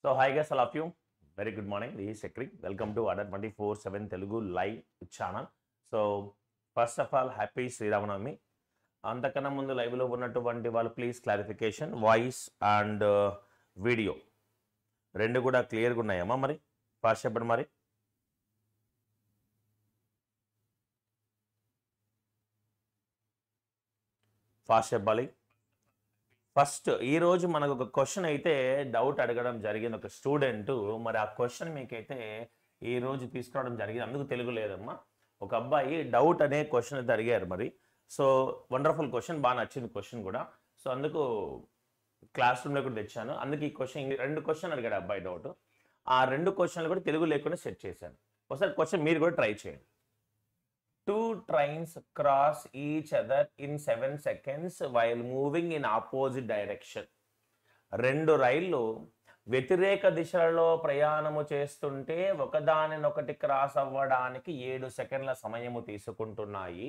So hi guys all of you very good morning this సెక్రీ welcome to అడర్ twenty four seven Telugu live channel so first of all happy Sri Rama Navami అంతకన్నా ముందు లైవ్లో ఉన్నటువంటి వాళ్ళు please clarification voice and video రెండు కూడా క్లియర్గా ఉన్నాయమ్మా మరి ఫాస్ట్ చెప్పండి మరి ఫాస్ట్ చెప్పాలి ఫస్ట్ ఈరోజు మనకు ఒక క్వశ్చన్ అయితే డౌట్ అడగడం జరిగింది ఒక స్టూడెంట్ మరి ఆ క్వశ్చన్ మీకైతే ఈ రోజు తీసుకురావడం జరిగింది అందుకు తెలుగు లేదమ్మా ఒక అబ్బాయి డౌట్ అనే క్వశ్చన్ అయితే అడిగారు మరి సో వండర్ఫుల్ క్వశ్చన్ బాగా నచ్చింది క్వశ్చన్ కూడా సో అందుకు క్లాస్ రూమ్లో కూడా తెచ్చాను అందుకు ఈ క్వశ్చన్ రెండు క్వశ్చన్ అడిగాడు అబ్బాయి డౌట్ ఆ రెండు క్వశ్చన్లు కూడా తెలుగు లేకుండా సెట్ చేశాను ఒకసారి క్వశ్చన్ మీరు కూడా ట్రై చేయండి two trains cross each other in seven seconds while moving in opposite direction రెండు రైళ్లు వ్యతిరేక దిశలలో ప్రయాణము చేస్తుంటే ఒకదానినొకటి క్రాస్ అవ్వడానికి ఏడు సెకండ్ల సమయము తీసుకుంటున్నాయి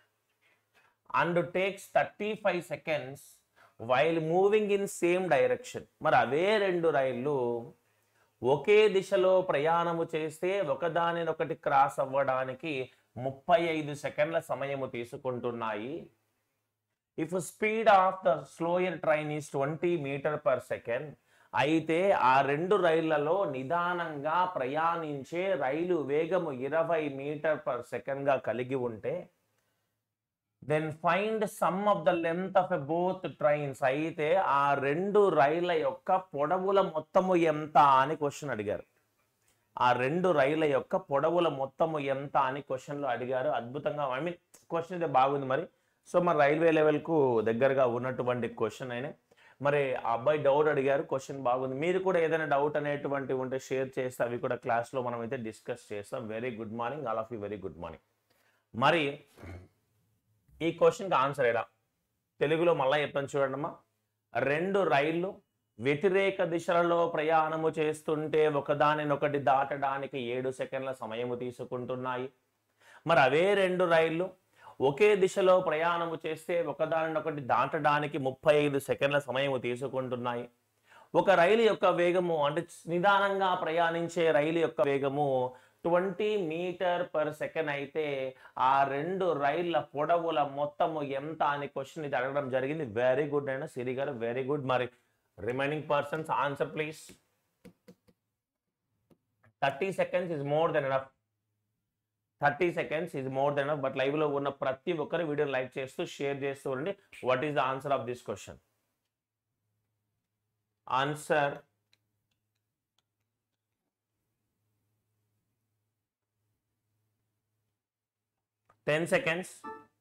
and takes thirty five seconds while moving in same direction మరి అవే రెండు రైళ్ళు ఒకే దిశలో ప్రయాణము చేస్తే ఒకదానినొకటి క్రాస్ అవ్వడానికి ముప్పై ఐదు సెకండ్ల సమయము తీసుకుంటున్నాయి if speed of the slower train is twenty meter per second అయితే ఆ రెండు రైళ్లలో నిదానంగా ప్రయాణించే రైలు వేగము ఇరవై మీటర్ పర్ సెకండ్గా కలిగి ఉంటే then find sum of the length of a both trains అయితే ఆ రెండు రైళ్ల యొక్క పొడవుల మొత్తము ఎంత అని క్వశ్చన్ అడిగారు ఆ రెండు రైళ్ల యొక్క పొడవుల మొత్తము ఎంత అని క్వశ్చన్లో అడిగారు అద్భుతంగా ఐ మీన్ క్వశ్చన్ అయితే బాగుంది మరి సో మరి రైల్వే లెవెల్కు దగ్గరగా ఉన్నటువంటి క్వశ్చన్ అయినా మరి ఆ అబ్బాయి డౌట్ అడిగారు క్వశ్చన్ బాగుంది మీరు కూడా ఏదైనా డౌట్ అనేటువంటి ఉంటే షేర్ చేస్తే అవి కూడా క్లాస్లో మనం అయితే డిస్కస్ చేస్తాం very good morning all of you very good morning మరి ఈ క్వశ్చన్కి ఆన్సర్ ఎలా తెలుగులో మళ్ళీ చెప్తాను చూడండమ్మా రెండు రైళ్లు వ్యతిరేక దిశలలో ప్రయాణము చేస్తుంటే ఒకదానినొకటి దాటడానికి ఏడు సెకండ్ల సమయము తీసుకుంటున్నాయి మరి అవే రెండు రైళ్లు ఒకే దిశలో ప్రయాణము చేస్తే ఒకదానినొకటి దాటడానికి ముప్పై ఐదు సెకండ్ల సమయము తీసుకుంటున్నాయి ఒక రైలు యొక్క వేగము అంటే నిదానంగా ప్రయాణించే రైలు యొక్క వేగము ట్వంటీ మీటర్ పర్ సెకండ్ అయితే ఆ రెండు రైళ్ల పొడవుల మొత్తము ఎంత అని క్వశ్చన్ ఇది అడగడం జరిగింది వెరీ గుడ్ అయినా సిరి గారు వెరీ గుడ్ మరి remaining persons answer please thirty seconds is more than enough thirty seconds is more than enough but live లో ఉన్న ప్రతి ఒక్కరు వీడియో లైక్ చేస్తూ షేర్ చేస్తూ ఉండండి what is the answer of this question answer ten seconds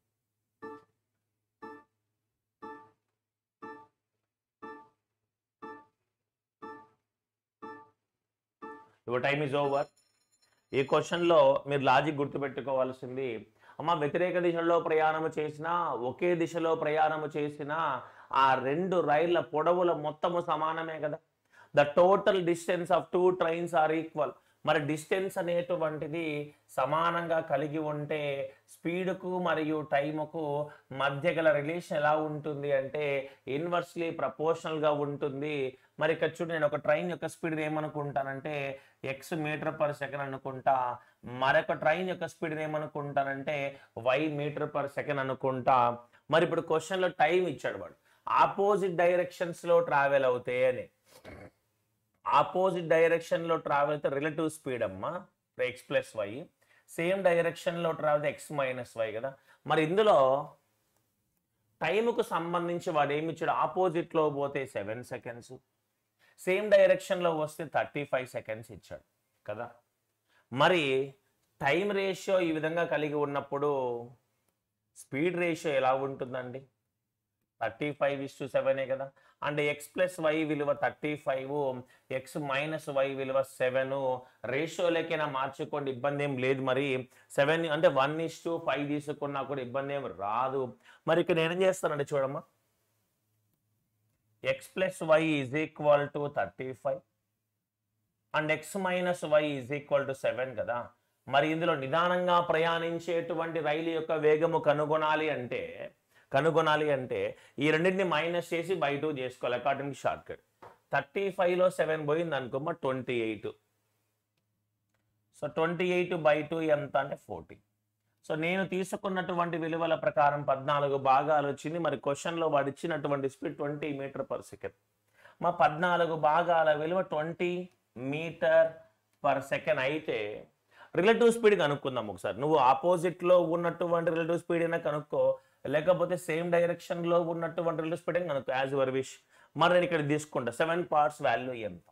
your time is over ఈ క్వశ్చన్లో మీరు లాజిక్ గుర్తుపెట్టుకోవాల్సింది అమ్మ వ్యతిరేక దిశలో ప్రయాణము చేసినా ఒకే దిశలో ప్రయాణము చేసినా ఆ రెండు రైళ్ల పొడవుల మొత్తము సమానమే కదా the total distance of two trains are equal మరి డిస్టెన్స్ అనేటువంటిది సమానంగా కలిగి ఉంటే స్పీడ్కు మరియు టైముకు మధ్య గల రిలేషన్ ఎలా ఉంటుంది అంటే ఇన్వర్స్లీ ప్రపోర్షనల్గా ఉంటుంది మరి ఇక్కడ చూడు నేను ఒక ట్రైన్ యొక్క స్పీడ్ ఏమనుకుంటానంటే ఎక్స్ మీటర్ పర్ సెకండ్ అనుకుంటా మరొక ట్రైన్ యొక్క స్పీడ్ ఏమనుకుంటానంటే వై మీటర్ పర్ సెకండ్ అనుకుంటా మరి ఇప్పుడు క్వశ్చన్లో టైం ఇచ్చాడు వాడు ఆపోజిట్ డైరెక్షన్స్లో ట్రావెల్ అవుతాయి అని ఆపోజిట్ డైరెక్షన్లో ట్రావెల్ అయితే రిలేటివ్ స్పీడ్ అమ్మా ఎక్స్ ప్లస్ వై సేమ్ డైరెక్షన్లో ట్రావెల్ ఎక్స్ మైనస్ వై కదా మరి ఇందులో టైంకు సంబంధించి వాడు ఏమి ఇచ్చాడు ఆపోజిట్లో పోతే సెవెన్ సెకండ్స్ సేమ్ డైరెక్షన్లో వస్తే థర్టీ ఫైవ్ సెకండ్స్ ఇచ్చాడు కదా మరి టైం రేషియో ఈ విధంగా కలిగి ఉన్నప్పుడు స్పీడ్ రేషియో ఎలా ఉంటుందండి థర్టీ ఫైవ్ ఇస్ టు సెవెనే కదా అంటే ఎక్స్ ప్లస్ వై విలువ thirty five X minus Y విలువ సెవెన్ రేషియోలకైనా మార్చుకోండి ఇబ్బంది ఏం లేదు మరి సెవెన్ అంటే వన్ ఇస్ టు ఫైవ్ తీసుకున్నా కూడా ఇబ్బంది ఏం రాదు మరి ఇక్కడ నేనేం చేస్తానంటే చూడమ్మా X plus Y is equal to thirty five and X minus Y is equal to seven కదా మరి ఇందులో నిదానంగా ప్రయాణించేటువంటి రైలు యొక్క వేగము కనుగొనాలి అంటే కనుగొనాలి అంటే ఈ రెండింటిని మైనస్ చేసి బై టూ చేసుకోవాలి అకార్డింగ్ షార్ట్ కట్ థర్టీ ఫైవ్లో సెవెన్ పోయింది అనుకోమా twenty eight so twenty eight by two ఎంత అంటే ఫోర్టీ సో నేను తీసుకున్నటువంటి విలువల ప్రకారం పద్నాలుగు భాగాలు వచ్చింది మరి క్వశ్చన్లో వాడు ఇచ్చినటువంటి speed twenty meter per second మా పద్నాలుగు భాగాల విలువ ట్వంటీ మీటర్ పర్ సెకండ్ అయితే రిలేటివ్ స్పీడ్ కనుక్కుందాం ఒకసారి నువ్వు ఆపోజిట్లో ఉన్నటువంటి రిలేటివ్ స్పీడ్ అయినా కనుక్కో లేకపోతే సేమ్ డైరెక్షన్లో ఉన్నటువంటి రిలేటివ్ స్పీడ్ అయినా కనుక్కో యాజ్ యువర్ విష్ మరి నేను ఇక్కడ తీసుకుంటా సెవెన్ పార్ట్స్ వాల్యూ ఎంత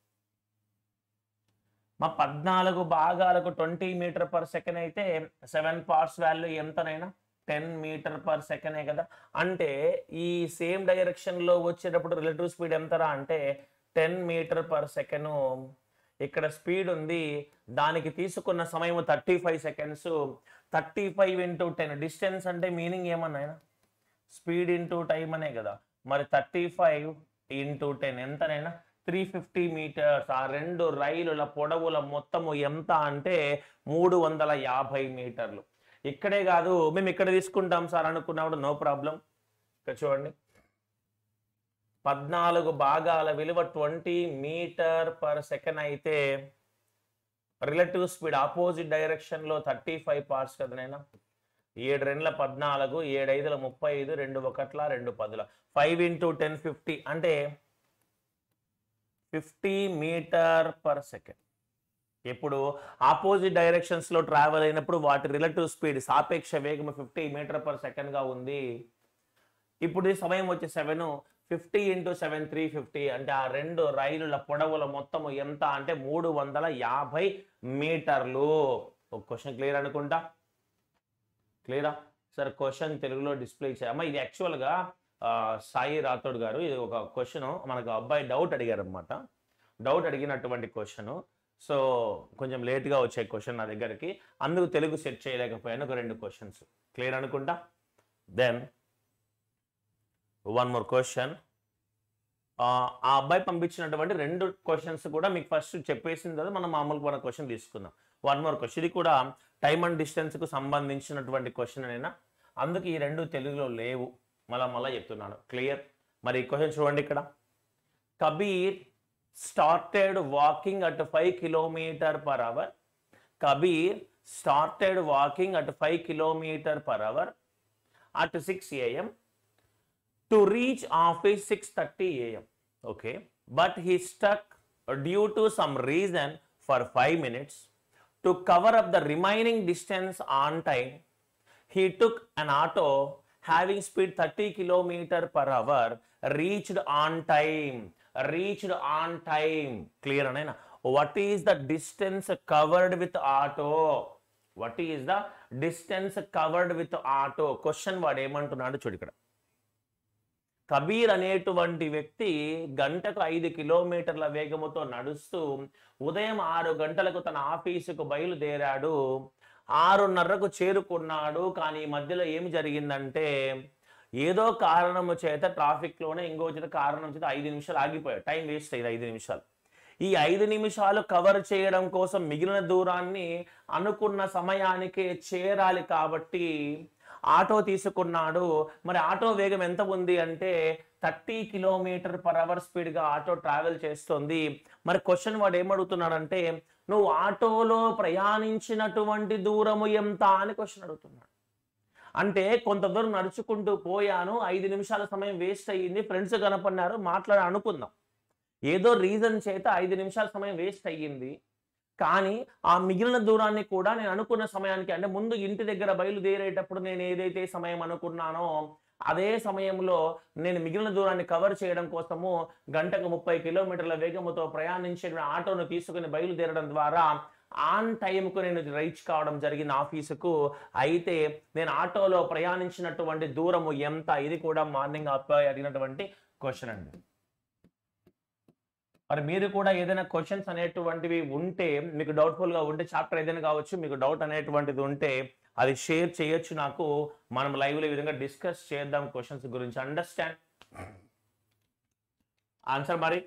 మా పద్నాలుగు భాగాలకు ట్వంటీ మీటర్ పర్ సెకండ్ అయితే సెవెన్ పార్ట్స్ వాల్యూ ఎంతనైనా టెన్ మీటర్ పర్ సెకండే కదా అంటే ఈ సేమ్ డైరెక్షన్లో వచ్చేటప్పుడు రిలేటివ్ స్పీడ్ ఎంతరా అంటే టెన్ మీటర్ పర్ సెకండ్ ఇక్కడ స్పీడ్ ఉంది దానికి తీసుకున్న సమయం thirty five seconds thirty five into ten distance అంటే మీనింగ్ ఏమన్నా స్పీడ్ ఇంటూ టైం అనే కదా మరి థర్టీ ఫైవ్ ఇంటూ టెన్ ఎంతనైనా త్రీ ఫిఫ్టీ మీటర్స్ ఆ రెండు రైలుల పొడవుల మొత్తము ఎంత అంటే మూడు వందల యాభై మీటర్లు ఇక్కడే కాదు మేము ఇక్కడ తీసుకుంటాం సార్ అనుకున్నప్పుడు నో ప్రాబ్లం ఇక్కడ చూడండి పద్నాలుగు భాగాల విలువ ట్వంటీ మీటర్ పర్ సెకండ్ అయితే రిలేటివ్ స్పీడ్ ఆపోజిట్ డైరెక్షన్లో థర్టీ ఫైవ్ పార్ట్స్ కదా నైనా ఏడు రెండ్ల పద్నాలుగు ఏడు ఐదుల ముప్పై ఐదు రెండు ఒకట్ల రెండు పదుల ఫైవ్ ఇంటూ టెన్ ఫిఫ్టీ అంటే ఫిఫ్టీ మీటర్ పర్ సెకండ్ ఇప్పుడు ఆపోజిట్ డైరెక్షన్స్లో ట్రావెల్ అయినప్పుడు వాటి రిలేటివ్ స్పీడ్ సాపేక్ష వేగం ఫిఫ్టీ మీటర్ పర్ సెకండ్గా ఉంది ఇప్పుడు ఈ సమయం వచ్చి seven fifty into seven three fifty అంటే ఆ రెండు రైలుల పొడవుల మొత్తము ఎంత అంటే మూడు వందల యాభై మీటర్లు ఒక క్వశ్చన్ క్లియర్ అనుకుంటా క్లియరా సార్ క్వశ్చన్ తెలుగులో డిస్ప్లే చేయమ్మా ఇది యాక్చువల్గా ఆ, సాయి రాథోడ్ గారు ఇది ఒక క్వశ్చన్ మనకు అబ్బాయి డౌట్ అడిగారు అనమాట డౌట్ అడిగినటువంటి క్వశ్చన్ సో కొంచెం లేట్గా వచ్చే క్వశ్చన్ నా దగ్గరికి అందుకు తెలుగు సెట్ చేయలేకపోయాను ఒక రెండు క్వశ్చన్స్ క్లియర్ అనుకుంటా దెన్ వన్ మోర్ క్వశ్చన్ ఆ అబ్బాయి పంపించినటువంటి రెండు క్వశ్చన్స్ కూడా మీకు ఫస్ట్ చెప్పేసింది కదా మనం మామూలుగా మన క్వశ్చన్ తీసుకుందాం వన్ మోర్ క్వశ్చన్ ఇది కూడా టైమ్ అండ్ డిస్టెన్స్కు సంబంధించినటువంటి క్వశ్చన్ అయినా అందుకు ఈ రెండు తెలుగులో లేవు మళ్ళా మళ్ళా చెప్తున్నాను క్లియర్ మరి ఈ క్వశ్చన్ చూడండి ఇక్కడ Kabir started walking at five kilometer per hour Kabir started walking at five kilometer per hour at six AM to reach office 6:30 a.m. Okay, but he stuck due to some reason for five minutes to cover up the remaining distance on time. He took an auto having speed 30 kilometer per hour, reached on time. Reached on time. Clear, Anayna? What is the distance covered with auto? What is the distance covered with auto? Question వాడు ఏమంటున్నాడు చూడు ఇక్కడ కబీర్ అనేటువంటి వ్యక్తి గంటకు ఐదు కిలోమీటర్ల వేగముతో నడుస్తూ ఉదయం ఆరు గంటలకు తన ఆఫీసుకు బయలుదేరాడు ఆరున్నరకు చేరుకున్నాడు కానీ ఈ మధ్యలో ఏమి జరిగిందంటే ఏదో కారణము చేత ట్రాఫిక్లోనే ఇంకో చేత కారణం చేత ఐదు నిమిషాలు ఆగిపోయాడు టైం వేస్ట్ అయ్యింది ఐదు నిమిషాలు ఈ ఐదు నిమిషాలు కవర్ చేయడం కోసం మిగిలిన దూరాన్ని అనుకున్న సమయానికే చేరాలి కాబట్టి ఆటో తీసుకున్నాడు మరి ఆటో వేగం ఎంత ఉంది అంటే థర్టీ కిలోమీటర్ పర్ అవర్ స్పీడ్గా ఆటో ట్రావెల్ చేస్తుంది మరి క్వశ్చన్ వాడు ఏమడుగుతున్నాడంటే నువ్వు ఆటోలో ప్రయాణించినటువంటి దూరము ఎంత అని క్వశ్చన్ అడుగుతున్నాడు అంటే కొంత దూరం నడుచుకుంటూ పోయాను ఐదు నిమిషాల సమయం వేస్ట్ అయ్యింది ఫ్రెండ్స్ కనపడినారు మాట్లాడి అనుకుందాం ఏదో రీజన్ చేత ఐదు నిమిషాల సమయం వేస్ట్ అయ్యింది కానీ ఆ మిగిలిన దూరాన్ని కూడా నేను అనుకున్న సమయానికి అంటే ముందు ఇంటి దగ్గర బయలుదేరేటప్పుడు నేను ఏదైతే సమయం అనుకున్నానో అదే సమయంలో నేను మిగిలిన దూరాన్ని కవర్ చేయడం కోసము గంటకు ముప్పై కిలోమీటర్ల వేగముతో ప్రయాణించే ఆటోను తీసుకుని బయలుదేరడం ద్వారా ఆన్ టైంకు నేను రీచ్ కావడం జరిగింది ఆఫీసుకు అయితే నేను ఆటోలో ప్రయాణించినటువంటి దూరము ఎంత ఇది కూడా మార్నింగ్ అబ్బాయి అడిగినటువంటి క్వశ్చన్ అండి మరి మీరు కూడా ఏదైనా క్వశ్చన్స్ అనేటువంటివి ఉంటే మీకు డౌట్ఫుల్ గా ఉంటే చాప్టర్ ఏదైనా కావచ్చు మీకు డౌట్ అనేటువంటిది ఉంటే అది షేర్ చేయొచ్చు నాకు మనం లైవ్ లో ఈ విధంగా డిస్కస్ చేద్దాం క్వశ్చన్స్ గురించి అండర్స్టాండ్ ఆన్సర్ మరి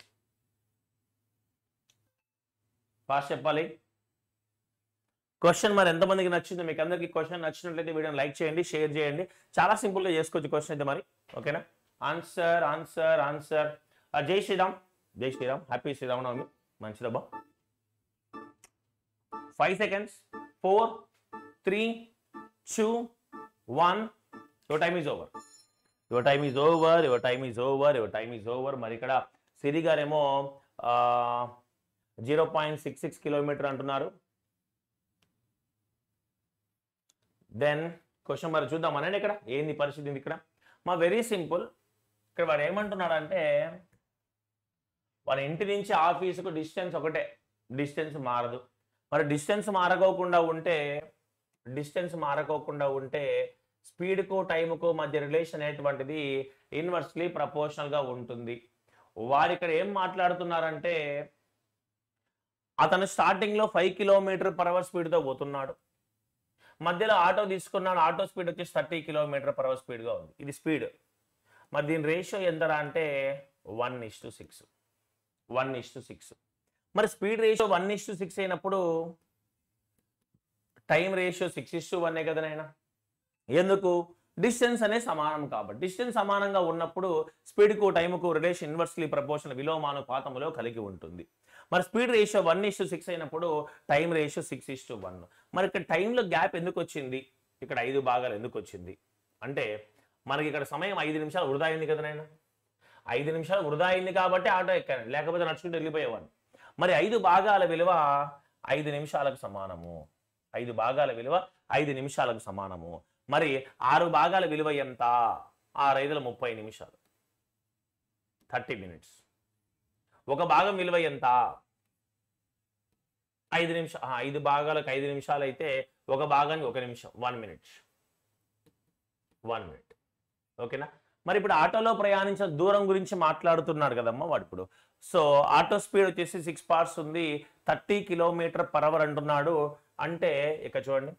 ఫాస్ట్ చెప్పాలి క్వశ్చన్ మరి ఎంతమందికి నచ్చింది మీకు అందరికీ క్వశ్చన్ నచ్చినట్లయితే వీడియోని లైక్ చేయండి షేర్ చేయండి చాలా సింపుల్గా చేసుకోవచ్చు క్వశ్చన్ అయితే మరి ఓకేనా ఆన్సర్ ఆన్సర్ ఆన్సర్ జై శ్రీరామ్ జై శ్రీరామ్ హ్యాపీ శ్రీరామనవమి మంచిదబ్బా five seconds four three two one your time is over your time is over your time is over your time is over మరి ఇక్కడ సిరి గారేమో zero point six six kilometer అంటున్నారు then question మరి చూద్దాం అనండి ఇక్కడ ఏంది పరిస్థితి ఇక్కడ మా వెరీ సింపుల్ ఇక్కడ వాడు ఏమంటున్నాడంటే వాళ్ళ ఇంటి నుంచి ఆఫీసుకు డిస్టెన్స్ ఒకటే డిస్టెన్స్ మారదు మరి డిస్టెన్స్ మారకోకుండా ఉంటే డిస్టెన్స్ మారకోకుండా ఉంటే స్పీడ్కు టైంకు మధ్య రిలేషన్ అనేటువంటిది ఇన్వర్స్లీ ప్రపోర్షనల్గా ఉంటుంది వారు ఇక్కడ ఏం మాట్లాడుతున్నారంటే అతను స్టార్టింగ్లో ఫైవ్ కిలోమీటర్ పర్ అవర్ స్పీడ్తో పోతున్నాడు మధ్యలో ఆటో తీసుకున్నాడు ఆటో స్పీడ్ వచ్చేసి థర్టీ కిలోమీటర్ పర్ అవర్ స్పీడ్గా ఉంది ఇది స్పీడ్ మరి దీని రేషియో ఎంతరా అంటే one is to six one is to six మరి speed ratio one is to six అయినప్పుడు time ratio six is to వన్నే కదా నాయన ఎందుకు డిస్టెన్స్ అనే సమానం కాబట్టి డిస్టెన్స్ సమానంగా ఉన్నప్పుడు స్పీడ్కు టైంకు రిలేషన్ ఇన్వర్స్లీ ప్రపోర్షన్ విలోమానుపాతములో కలిగి ఉంటుంది మరి speed ratio one is to six అయినప్పుడు time ratio six is to one మరి ఇక్కడ టైంలో గ్యాప్ ఎందుకు వచ్చింది ఇక్కడ ఐదు భాగాలు ఎందుకు వచ్చింది అంటే మనకి ఇక్కడ సమయం ఐదు నిమిషాలు వృధా అయింది కదా నాయన ఐదు నిమిషాలు వృధా అయింది కాబట్టి ఆటో ఎక్కాను లేకపోతే నడుచుకుంటూ వెళ్ళిపోయేవాడిని మరి ఐదు భాగాల విలువ ఐదు నిమిషాలకు సమానము ఐదు భాగాల విలువ ఐదు నిమిషాలకు సమానము మరి ఆరు భాగాల విలువ ఎంత ఆరు ఐదుల ముప్పై నిమిషాలు థర్టీ మినిట్స్ ఒక భాగం విలువ ఎంత ఐదు నిమిషం ఆ, ఐదు భాగాలకు ఐదు నిమిషాలు అయితే ఒక భాగానికి ఒక నిమిషం వన్ మినిట్ వన్ మినిట్ ఓకేనా మరి ఇప్పుడు ఆటోలో ప్రయాణించిన దూరం గురించి మాట్లాడుతున్నాడు కదమ్మా వాడు ఇప్పుడు సో ఆటో స్పీడ్ వచ్చేసి సిక్స్ పార్ట్స్ ఉంది థర్టీ కిలోమీటర్ పర్ అవర్ అంటున్నాడు అంటే ఇక చూడండి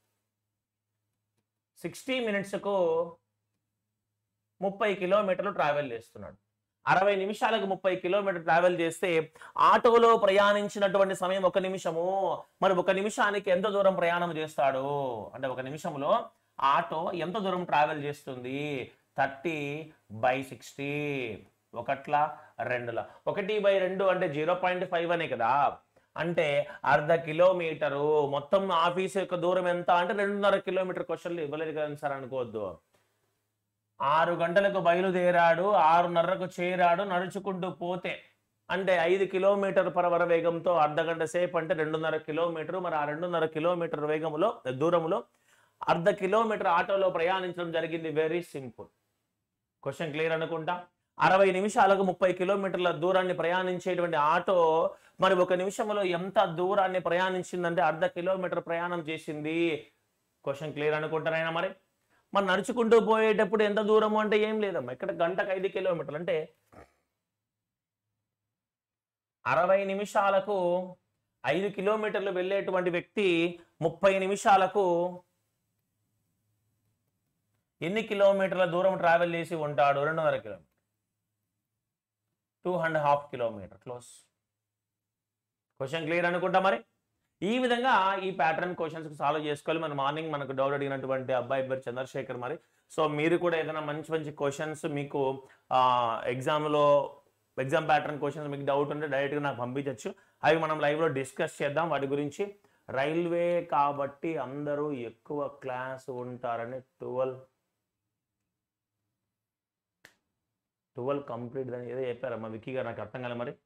సిక్స్టీ మినిట్స్కు ముప్పై కిలోమీటర్లు ట్రావెల్ చేస్తున్నాడు అరవై నిమిషాలకు ముప్పై కిలోమీటర్ ట్రావెల్ చేస్తే ఆటోలో ప్రయాణించినటువంటి సమయం ఒక నిమిషము మరి ఒక నిమిషానికి ఎంత దూరం ప్రయాణం చేస్తాడు అంటే ఒక నిమిషంలో ఆటో ఎంత దూరం ట్రావెల్ చేస్తుంది థర్టీ బై సిక్స్టీ ఒకట్ల రెండుల ఒకటి బై రెండు అంటే జీరో పాయింట్ ఫైవ్ అనే కదా అంటే అర్ధ కిలోమీటరు మొత్తం ఆఫీస్ యొక్క దూరం ఎంత అంటే రెండున్నర కిలోమీటర్ క్వశ్చన్లు ఇవ్వలేదు కదా సార్ అనుకోవద్దు ఆరు గంటలకు బయలుదేరాడు ఆరున్నరకు చేరాడు నడుచుకుంటూ పోతే అంటే ఐదు కిలోమీటర్ పరవర వేగంతో అర్ధ గంట సేపు అంటే రెండున్నర కిలోమీటర్ మరి ఆ రెండున్నర కిలోమీటర్ వేగంలో దూరంలో అర్ధ కిలోమీటర్ ఆటోలో ప్రయాణించడం జరిగింది వెరీ సింపుల్ క్వశ్చన్ క్లియర్ అనుకుంటా అరవై నిమిషాలకు ముప్పై కిలోమీటర్ల దూరాన్ని ప్రయాణించేటువంటి ఆటో మరి ఒక నిమిషంలో ఎంత దూరాన్ని ప్రయాణించిందంటే అర్ధ కిలోమీటర్ ప్రయాణం చేసింది క్వశ్చన్ క్లియర్ అనుకుంటారైనా మరి మరి నడుచుకుంటూ పోయేటప్పుడు ఎంత దూరము అంటే ఏం లేదమ్మా ఇక్కడ గంటకు ఐదు కిలోమీటర్లు అంటే అరవై నిమిషాలకు ఐదు కిలోమీటర్లు వెళ్ళేటువంటి వ్యక్తి ముప్పై నిమిషాలకు ఎన్ని కిలోమీటర్ల దూరం ట్రావెల్ చేసి ఉంటాడు రెండున్నర kilometer two and half kilometer close question clear అనుకుంటా మరి ఈ విధంగా ఈ ప్యాటర్న్ క్వశ్చన్స్ సాల్వ్ చేసుకోవాలి మన మార్నింగ్ మనకు డౌట్ అడిగినటువంటి అబ్బాయి పేరు చంద్రశేఖర్ మరి సో మీరు కూడా ఏదైనా మంచి మంచి క్వశ్చన్స్ మీకు ఎగ్జామ్లో ఎగ్జామ్ ప్యాటర్న్ క్వశ్చన్స్ మీకు డౌట్ ఉంటే డైరెక్ట్గా నాకు పంపించవచ్చు అవి మనం లైవ్లో డిస్కస్ చేద్దాం వాటి గురించి రైల్వే కాబట్టి అందరూ ఎక్కువ క్లాస్ ఉంటారని ట్వెల్వ్ ట్వెల్వ్ కంప్లీట్ అని ఏదో చెప్పారమ్మా విక్కీ గారు నాకు అర్థం కాలే మరి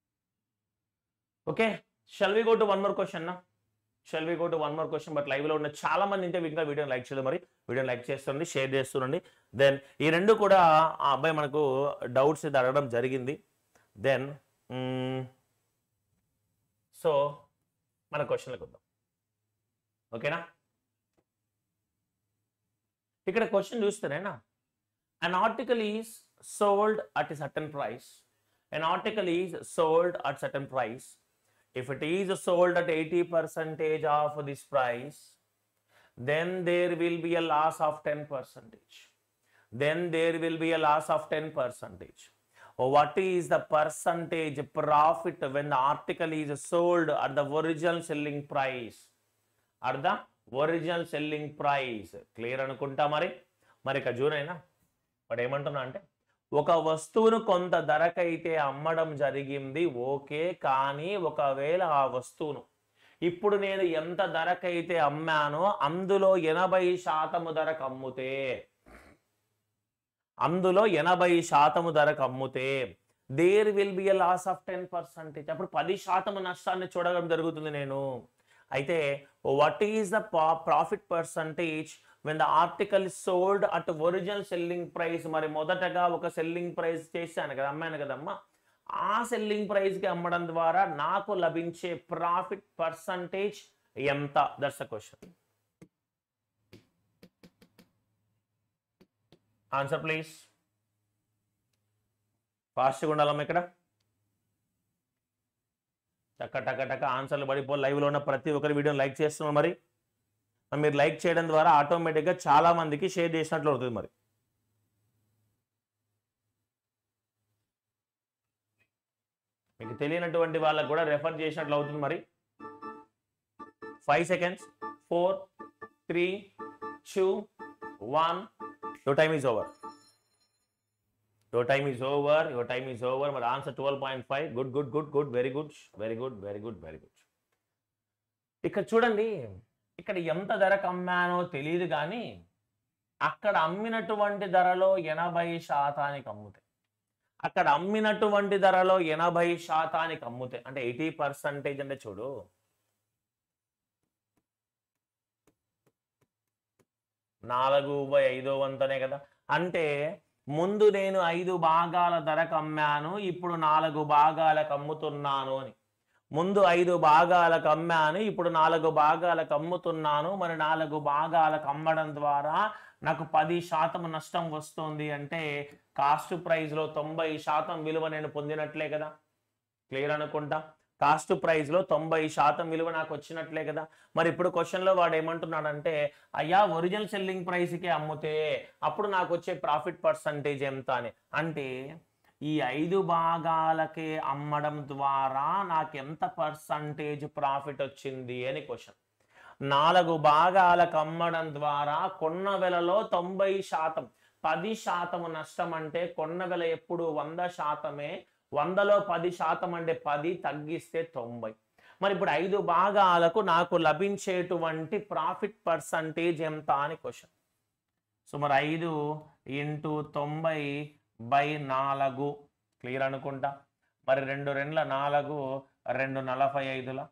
okay shall we go to one more question నా shall we go to one more question but లైవ్లో ఉన్న చాలా మంది ఇంకా ఇంకా వీడియోని లైక్ చేయలేదు మరి వీడియోని లైక్ చేస్తుండండి షేర్ చేస్తుండండి దెన్ ఈ రెండు కూడా ఆ అబ్బాయి మనకు డౌట్స్ ఇది అడగడం జరిగింది దెన్ సో మన క్వశ్చన్లకు వద్దాం ఓకేనా ఇక్కడ క్వశ్చన్ చూస్తేనేనా an article is sold at a certain price an article is sold at certain price if it is sold at 80 percentage of this price then there will be a loss of 10 percentage then there will be a loss of 10 percentage what is the percentage profit when the article is sold at the original selling price at the original selling price clear అనుకుంటా మరి మరి ఇక June అయినా వాడు ఏమంటున్నా అంటే ఒక వస్తువును కొంత ధరకైతే అమ్మడం జరిగింది ఓకే కానీ ఒకవేళ ఆ వస్తువును ఇప్పుడు నేను ఎంత ధరకైతే అమ్మానో అందులో ఎనభై శాతము ధరకు అమ్ముతే అందులో ఎనభై శాతము ధరకు అమ్ముతే there will be a loss of ten percentage అప్పుడు పది శాతం నష్టాన్ని చూడడం జరుగుతుంది నేను అయితే what is the profit percentage when the article sold at original selling price మరి మొదటగా ఒక సెల్లింగ్ ప్రైస్ చేశాను కదా అమ్మాను కదమ్మా ఆ సెల్లింగ్ ప్రైస్కి అమ్మడం ద్వారా నాకు లభించే ప్రాఫిట్ పర్సంటేజ్ ఎంత that's a question answer please ఫాస్ట్గా ఉండాలమ్మా ఇక్కడ టక్క టక్క టక్క ఆన్సర్లు పడిపో లైవ్లో ఉన్న ప్రతి ఒక్కరి వీడియోని లైక్ చేస్తున్నాం మరి మరి మీరు లైక్ చేయడం ద్వారా ఆటోమేటిక్గా చాలా మందికి షేర్ చేసినట్లు అవుతుంది మరి మీకు తెలియనటువంటి వాళ్ళకు కూడా రెఫర్ చేసినట్లు అవుతుంది మరి five seconds four three two one your time is over your time is over your time is over మరి answer twelve point five good good good good very good very good very good very good ఇక్కడ చూడండి ఇక్కడ ఎంత ధరకు అమ్మానో తెలియదు కానీ అక్కడ అమ్మినటువంటి ధరలో ఎనభై శాతానికి అమ్ముతాయి అక్కడ అమ్మినటువంటి ధరలో ఎనభై శాతానికి అమ్ముతాయి అంటే ఎయిటీ పర్సంటేజ్ అంటే చూడు నాలుగు బై ఐదో వంతనే కదా అంటే ముందు నేను ఐదు భాగాల ధరకు అమ్మాను ఇప్పుడు నాలుగు భాగాలకు అమ్ముతున్నాను అని ముందు ఐదు భాగాలకు అమ్మాను ఇప్పుడు నాలుగు భాగాలకు అమ్ముతున్నాను మరి నాలుగు భాగాలకు అమ్మడం ద్వారా నాకు పది శాతం నష్టం వస్తుంది అంటే కాస్ట్ ప్రైస్లో తొంభై శాతం విలువ నేను పొందినట్లే కదా క్లియర్ అనుకుంటా కాస్ట్ ప్రైస్లో తొంభై శాతం విలువ నాకు వచ్చినట్లే కదా మరి ఇప్పుడు క్వశ్చన్లో వాడు ఏమంటున్నాడంటే అయ్యా ఒరిజినల్ సెల్లింగ్ ప్రైస్కి అమ్ముతే అప్పుడు నాకు వచ్చే ప్రాఫిట్ పర్సంటేజ్ ఎంత అని అంటే ఈ ఐదు భాగాలకే అమ్మడం ద్వారా నాకు ఎంత పర్సంటేజ్ ప్రాఫిట్ వచ్చింది అని క్వశ్చన్ నాలుగు భాగాలకు అమ్మడం ద్వారా కొన్న వెలలో తొంభై శాతం పది శాతము నష్టం అంటే కొన్న వెల ఎప్పుడు వంద శాతమే వందలో పది శాతం అంటే పది తగ్గిస్తే తొంభై మరి ఇప్పుడు ఐదు భాగాలకు నాకు లభించేటువంటి ప్రాఫిట్ పర్సంటేజ్ ఎంత అని క్వశ్చన్ సో మరి ఐదు ఇంటూ తొంభై బై నాలుగు క్లియర్ అనుకుంటా మరి రెండు రెండ్ల నాలుగు రెండు నలభై ఐదుల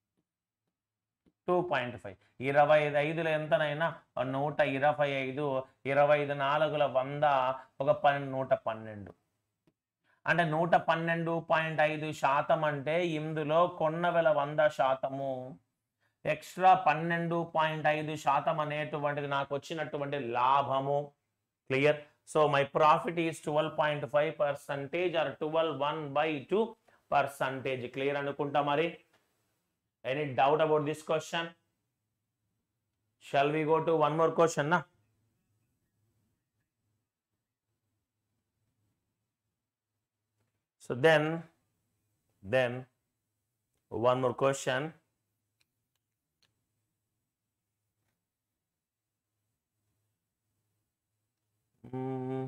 టూ పాయింట్ ఫైవ్ ఇరవై ఐదు ఐదుల ఎంతనైనా నూట ఇరవై ఐదు ఇరవై ఐదు నాలుగుల వంద ఒక పన్నెండు నూట పన్నెండు అంటే నూట పన్నెండు పాయింట్ ఐదు శాతం అంటే ఇందులో కొన్న వెల వంద శాతము ఎక్స్ట్రా పన్నెండు పాయింట్ ఐదు శాతం అనేటువంటిది నాకు వచ్చినటువంటి లాభము clear so my profit is twelve point five percentage or twelve one by two percentage clear అనుకుంటా మరి any doubt about this question shall we go to one more question నా So then, then one more question. Mm.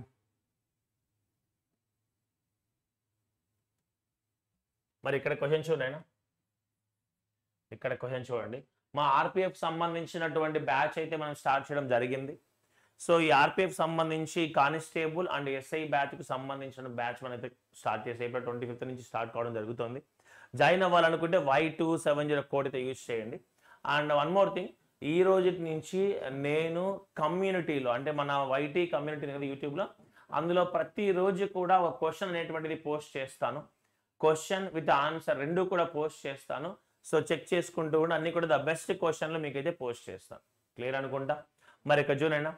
మరి ఇక్కడ question చూడండి ఇక్కడ question చూడండి మా RPF సంబంధించినటువంటి బ్యాచ్ అయితే మనం స్టార్ట్ చేయడం జరిగింది సో ఈ ఆర్పిఎఫ్ సంబంధించి కానిస్టేబుల్ అండ్ ఎస్ఐ బ్యాచ్కి సంబంధించిన బ్యాచ్ మనం అయితే స్టార్ట్ చేసి ఏప్రిల్ ట్వంటీ ఫిఫ్త్ నుంచి స్టార్ట్ కావడం జరుగుతుంది జాయిన్ అవ్వాలనుకుంటే Y two seven zero code అయితే యూజ్ చేయండి అండ్ వన్ మోర్ థింగ్ ఈ రోజు నుంచి నేను కమ్యూనిటీలో అంటే మన వైటీ కమ్యూనిటీ కదా యూట్యూబ్లో అందులో ప్రతిరోజు కూడా ఒక క్వశ్చన్ అనేటువంటిది పోస్ట్ చేస్తాను క్వశ్చన్ విత్ ఆన్సర్ రెండు కూడా పోస్ట్ చేస్తాను సో చెక్ చేసుకుంటూ కూడా అన్ని కూడా ద బెస్ట్ క్వశ్చన్లు మీకైతే పోస్ట్ చేస్తాను క్లియర్ అనుకుంటా మరి ఇక్కడ చూడండి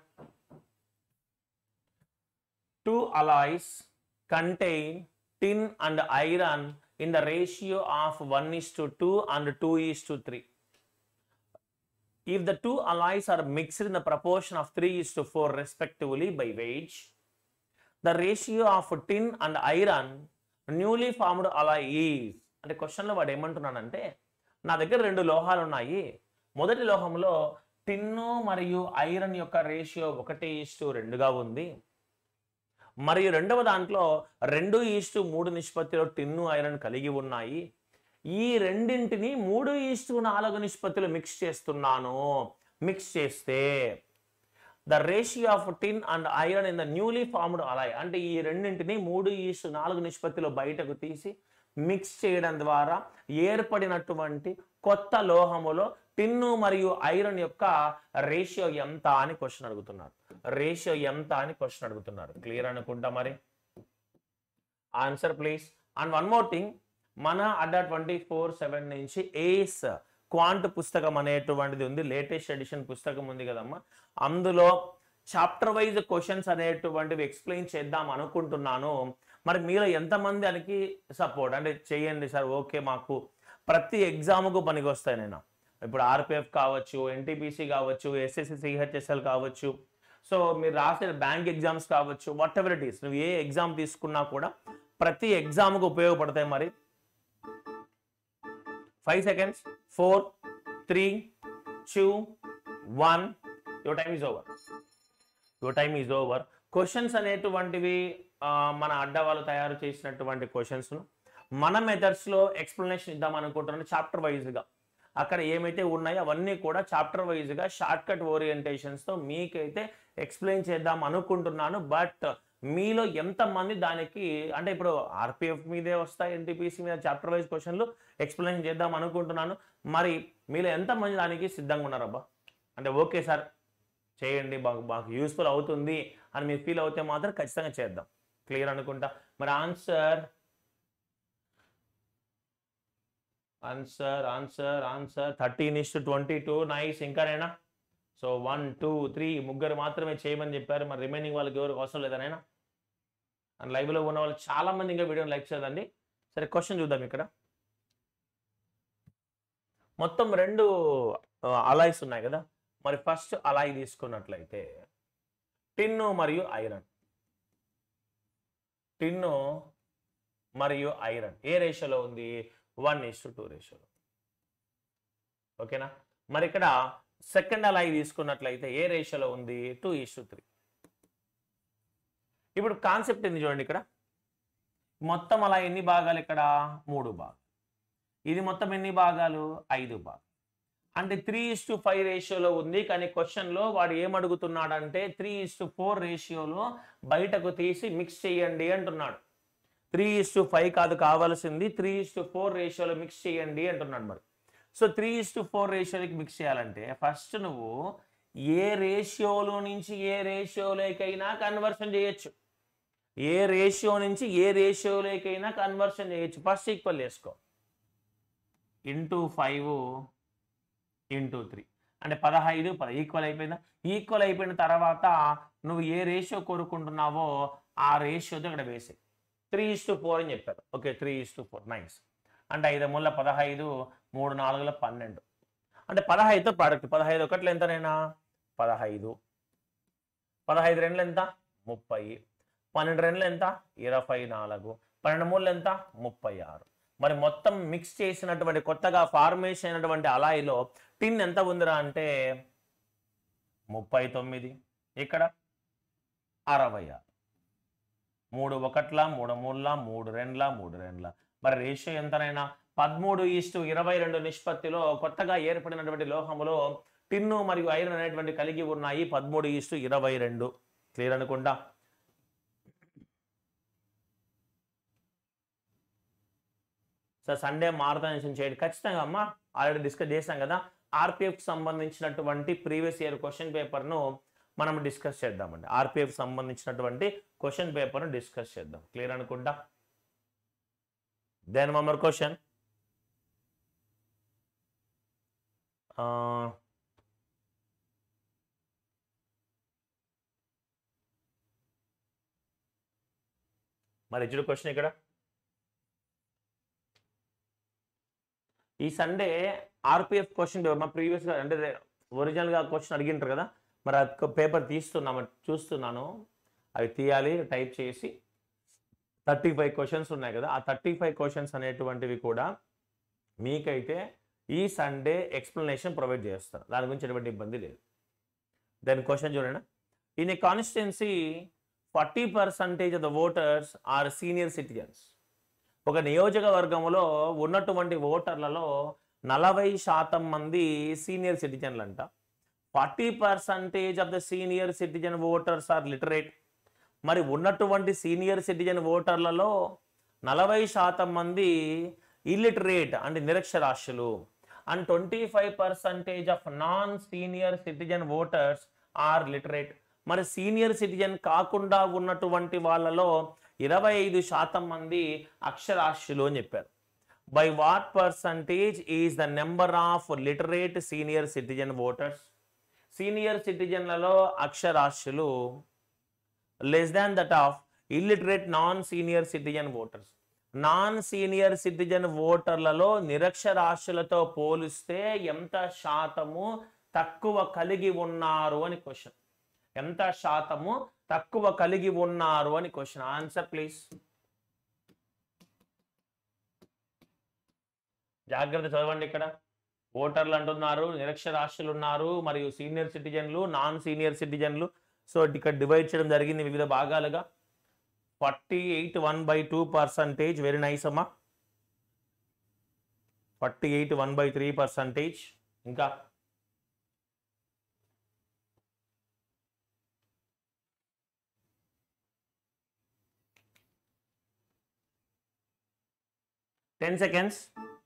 two alloys contain tin and iron in the ratio of 1 is to 2 and 2 is to 3. If the two alloys are mixed in the proportion of 3 is to 4 respectively by weight, the ratio of tin and iron newly formed alloy is అంటే క్వశ్చన్లో వాడు ఏమంటున్నానంటే నా దగ్గర రెండు లోహాలు ఉన్నాయి మొదటి లోహంలో టిన్ను మరియు ఐరన్ యొక్క రేషియో ఒకటి ఇస్టు రెండుగా ఉంది మరియు రెండవ దాంట్లో రెండు ఈస్టు మూడు నిష్పత్తిలో టిన్ను ఐరన్ కలిగి ఉన్నాయి ఈ రెండింటిని మూడు ఈస్టు నాలుగు నిష్పత్తిలో మిక్స్ చేస్తున్నాను మిక్స్ చేస్తే the ratio of tin and iron in the newly formed alloy అంటే ఈ రెండింటిని మూడు ఈస్టు నాలుగు నిష్పత్తిలో బయటకు తీసి మిక్స్ చేయడం ద్వారా ఏర్పడినటువంటి కొత్త లోహములో టిన్ను మరియు ఐరన్ యొక్క రేషియో ఎంత అని క్వశ్చన్ అడుగుతున్నారు రేషియో ఎంత అని క్వశ్చన్ అడుగుతున్నారు క్లియర్ అనుకుంటా మరి answer please and one more thing మన అడ్డా ట్వంటీ ఫోర్ సెవెన్ నుంచి ఏస్ క్వాంట్ పుస్తకం అనేటువంటిది ఉంది లేటెస్ట్ ఎడిషన్ పుస్తకం ఉంది కదమ్మా అందులో చాప్టర్ వైజ్ క్వశ్చన్స్ అనేటువంటివి ఎక్స్ప్లెయిన్ చేద్దాం అనుకుంటున్నాను మరి మీరు ఎంతమంది దానికి సపోర్ట్ అంటే చేయండి సార్ ఓకే మాకు ప్రతి ఎగ్జామ్కు పనికి వస్తాయి నేను ఇప్పుడు ఆర్పిఎఫ్ కావచ్చు ఎన్టీపీసీ కావచ్చు ఎస్ఎస్సి సిహెచ్ఎస్ఎల్ కావచ్చు సో మీరు రాసిన బ్యాంక్ ఎగ్జామ్స్ కావచ్చు వాట్ ఎవర్ ఇట్ ఈస్ నువ్వు ఏ ఎగ్జామ్ తీసుకున్నా కూడా ప్రతి ఎగ్జామ్కు ఉపయోగపడతాయి మరి five seconds four three two one your time is over your time is over questions అనేటువంటివి ఆ, మన అడ్డ వాళ్ళు తయారు చేసినటువంటి క్వశ్చన్స్ మన మెథడ్స్లో ఎక్స్ప్లెనేషన్ ఇద్దాం అనుకుంటున్నాను చాప్టర్ వైజ్గా అక్కడ ఏమైతే ఉన్నాయో అవన్నీ కూడా చాప్టర్ వైజ్గా షార్ట్ కట్ ఓరియంటేషన్స్తో మీకైతే ఎక్స్ప్లెయిన్ చేద్దాం అనుకుంటున్నాను బట్ మీలో ఎంతమంది దానికి అంటే ఇప్పుడు ఆర్పిఎఫ్ మీదే వస్తాయి ఎన్టీపీసీ మీద చాప్టర్ వైజ్ క్వశ్చన్లు ఎక్స్ప్లెయిన్ చేద్దాం అనుకుంటున్నాను మరి మీలో ఎంతమంది దానికి సిద్ధంగా ఉన్నారబ్బా అంటే ఓకే సార్ చేయండి మాకు మాకు యూస్ఫుల్ అవుతుంది అని మీరు ఫీల్ అవుతే మాత్రం ఖచ్చితంగా చేద్దాం క్లియర్ అనుకుంటా మరి answer answer answer answer thirteen is twenty two nice ఇంకానైనా సో వన్ టూ త్రీ ముగ్గురు మాత్రమే చేయమని చెప్పారు మరి రిమైనింగ్ వాళ్ళకి ఎవరికి అవసరం లేదనైనా అండ్ లైవ్లో ఉన్న వాళ్ళు చాలా మంది ఇంకా వీడియో లైక్ చేయండి సరే క్వశ్చన్ చూద్దాం ఇక్కడ మొత్తం రెండు అలాయ్స్ ఉన్నాయి కదా మరి ఫస్ట్ అలాయ్ తీసుకున్నట్లయితే టిన్ను మరియు ఐరన్ టిన్ను మరియు ఐరన్ ఏ రేషియోలో ఉంది వన్ ఇస్ టు టూ రేషియోలో ఓకేనా మరి ఇక్కడ సెకండ్ అలాయ్ తీసుకున్నట్లయితే ఏ రేషియోలో ఉంది టూ ఇస్ టు త్రీ ఇప్పుడు కాన్సెప్ట్ ఏంది చూడండి ఇక్కడ మొత్తం అలా ఎన్ని భాగాలు ఇక్కడ మూడు భాగాలు ఇది మొత్తం ఎన్ని భాగాలు ఐదు భాగాలు అంటే త్రీ ఇస్ టు ఫైవ్ రేషియోలో ఉంది కానీ క్వశ్చన్లో వాడు ఏమడుగుతున్నాడంటే త్రీ ఇస్ టు ఫోర్ రేషియోలో బయటకు తీసి మిక్స్ చేయండి అంటున్నాడు త్రీ ఇస్ టు ఫైవ్ కాదు కావాల్సింది త్రీ ఇస్ టు ఫోర్ రేషియోలో మిక్స్ చేయండి అంటున్నాడు మరి so three is to four రేషియోలకి మిక్స్ చేయాలంటే ఫస్ట్ నువ్వు ఏ రేషియోలో నుంచి ఏ రేషియోలోకైనా కన్వర్షన్ చేయొచ్చు ఏ రేషియో నుంచి ఏ రేషియోలోకైనా కన్వర్షన్ చేయొచ్చు ఫస్ట్ ఈక్వల్ చేసుకో ఇంటూ ఫైవ్ ఇంటూ త్రీ అంటే పదహైదు పద ఈక్వల్ అయిపోయిందా ఈక్వల్ అయిపోయిన తర్వాత నువ్వు ఏ రేషియో కోరుకుంటున్నావో ఆ రేషియోతో ఇక్కడ వేసే త్రీ ఇస్ టు ఫోర్ అని చెప్పారు okay three is to four nice అంటే ఐదు మూల పదహైదు మూడు నాలుగుల పన్నెండు అంటే పదహైదుతో ప్రోడక్ట్ పదహైదు ఒకట్లు ఎంతనైనా పదహైదు పదహైదు రెండ్లు ఎంత ముప్పై పన్నెండు రెండ్లు ఎంత ఇరవై నాలుగు పన్నెండు మూడు ఎంత ముప్పై ఆరు మరి మొత్తం మిక్స్ చేసినటువంటి కొత్తగా ఫార్మేషన్ అయినటువంటి అలాయిలో టిన్ ఎంత ఉందిరా అంటే ముప్పై తొమ్మిది ఇక్కడ అరవై ఆరు మూడు ఒకట్ల మూడు మూడుల మూడు రెండ్ల మూడు రెండ్ల మరి రేషియో ఎంతనైనా పదమూడు ఈస్టు ఇరవై రెండు నిష్పత్తిలో కొత్తగా ఏర్పడినటువంటి లోహములో టిన్ను మరియు ఐరన్ అనేటువంటి కలిగి ఉన్నాయి పదమూడు ఈస్టు ఇరవై రెండు క్లియర్ అనుకుంటా సార్ సండే మారథాన్ చేయండి ఖచ్చితంగా అమ్మా ఆల్రెడీ డిస్కస్ చేశాం కదా ఆర్పిఎఫ్ సంబంధించినటువంటి ప్రీవియస్ ఇయర్ క్వశ్చన్ పేపర్ను మనం డిస్కస్ చేద్దామండి ఆర్పిఎఫ్ సంబంధించినటువంటి క్వశ్చన్ పేపర్ను డిస్కస్ చేద్దాం క్లియర్ అనుకుంటా దెన్ మమ్మర్ క్వశ్చన్ మరి ఇచ్చిన క్వశ్చన్ ఇక్కడ ఈ సండే ఆర్పిఎఫ్ క్వశ్చన్ పేపర్ మా ప్రీవియస్గా అంటే ఒరిజినల్గా క్వశ్చన్ అడిగింటారు కదా మరి అది పేపర్ తీస్తున్నాము చూస్తున్నాను అవి తీయాలి టైప్ చేసి థర్టీ ఫైవ్ క్వశ్చన్స్ ఉన్నాయి కదా ఆ థర్టీ ఫైవ్ క్వశ్చన్స్ అనేటువంటివి కూడా మీకైతే ఈ సండే ఎక్స్ప్లెనేషన్ ప్రొవైడ్ చేస్తారు దాని గురించి ఎటువంటి ఇబ్బంది లేదు దాని క్వశ్చన్ చూడండి in a constituency forty percentage of the voters are senior citizens ఒక నియోజకవర్గంలో ఉన్నటువంటి ఓటర్లలో నలభై శాతం మంది సీనియర్ సిటిజన్లు అంట forty percentage of the senior citizen voters are literate మరి ఉన్నటువంటి సీనియర్ సిటిజన్ ఓటర్లలో నలభై శాతం మంది ఇల్లిటరేట్ అంటే నిరక్షరాస్యులు and twenty five percentage of non senior citizen voters are literate మరి సీనియర్ సిటిజన్ కాకుండా ఉన్నటువంటి వాళ్ళలో ఇరవై ఐదు శాతం మంది అక్షరాస్యులు అని చెప్పారు by what percentage is the number of literate senior citizen voters senior సిటిజన్లలో అక్షరాస్యులు less than that of illiterate non senior citizen voters non senior citizen ఓటర్లలో నిరక్షరాస్యులతో పోలిస్తే ఎంత శాతము తక్కువ కలిగి ఉన్నారు అని క్వశ్చన్ ఎంత శాతము తక్కువ కలిగి ఉన్నారు అని క్వశ్చన్ ఆన్సర్ ప్లీజ్ జాగ్రత్త చదవండి ఇక్కడ ఓటర్లు అంటున్నారు నిరక్షరాస్యులు ఉన్నారు మరియు సీనియర్ సిటిజన్లు నాన్ సీనియర్ సిటిజన్లు సో ఇక్కడ డివైడ్ చేయడం జరిగింది వివిధ భాగాలుగా forty eight one by two percentage very nice అమ్మా forty eight one by three percentage ఇంకా ten seconds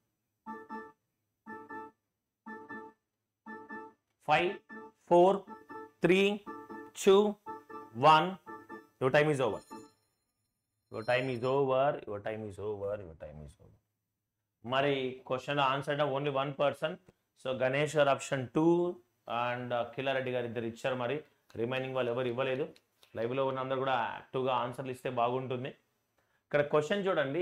five four three two one your time is over your time is over your time is over your time is over మరి question answer only one person so Ganesh garu option two and కిలారెడ్డి గారు ఇద్దరు ఇచ్చారు మరి remaining వాళ్ళు ఎవరు ఇవ్వలేదు లైవ్లో ఉన్న అందరు కూడా యాక్టివ్గా ఆన్సర్లు ఇస్తే బాగుంటుంది ఇక్కడ క్వశ్చన్ చూడండి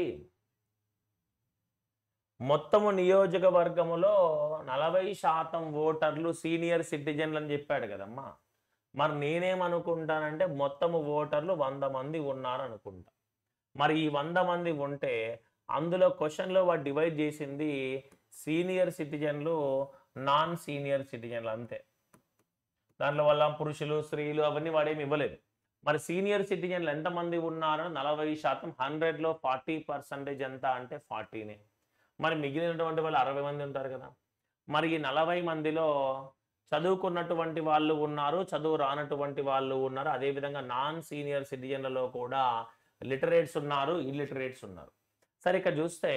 మొత్తము నియోజకవర్గములో నలభై శాతం ఓటర్లు సీనియర్ సిటిజన్లు అని చెప్పాడు కదమ్మా మరి నేనేమనుకుంటానంటే మొత్తము ఓటర్లు వంద మంది ఉన్నారు అనుకుంటా మరి ఈ వంద మంది ఉంటే అందులో క్వశ్చన్లో వాడు డివైడ్ చేసింది సీనియర్ సిటిజన్లు నాన్ సీనియర్ సిటిజన్లు అంతే దాంట్లో వల్ల పురుషులు స్త్రీలు అవన్నీ వాడేమి ఇవ్వలేదు మరి సీనియర్ సిటిజన్లు ఎంతమంది ఉన్నారు నలభై శాతం హండ్రెడ్లో ఫార్టీ పర్సంటేజ్ ఎంత అంటే ఫార్టీనే మరి మిగిలినటువంటి వాళ్ళు అరవై మంది ఉంటారు కదా మరి ఈ నలభై మందిలో చదువుకున్నటువంటి వాళ్ళు ఉన్నారు చదువు రానటువంటి వాళ్ళు ఉన్నారు అదేవిధంగా నాన్ సీనియర్ సిటిజన్లలో కూడా లిటరేట్స్ ఉన్నారు ఇల్లిటరేట్స్ ఉన్నారు సరే ఇక్కడ చూస్తే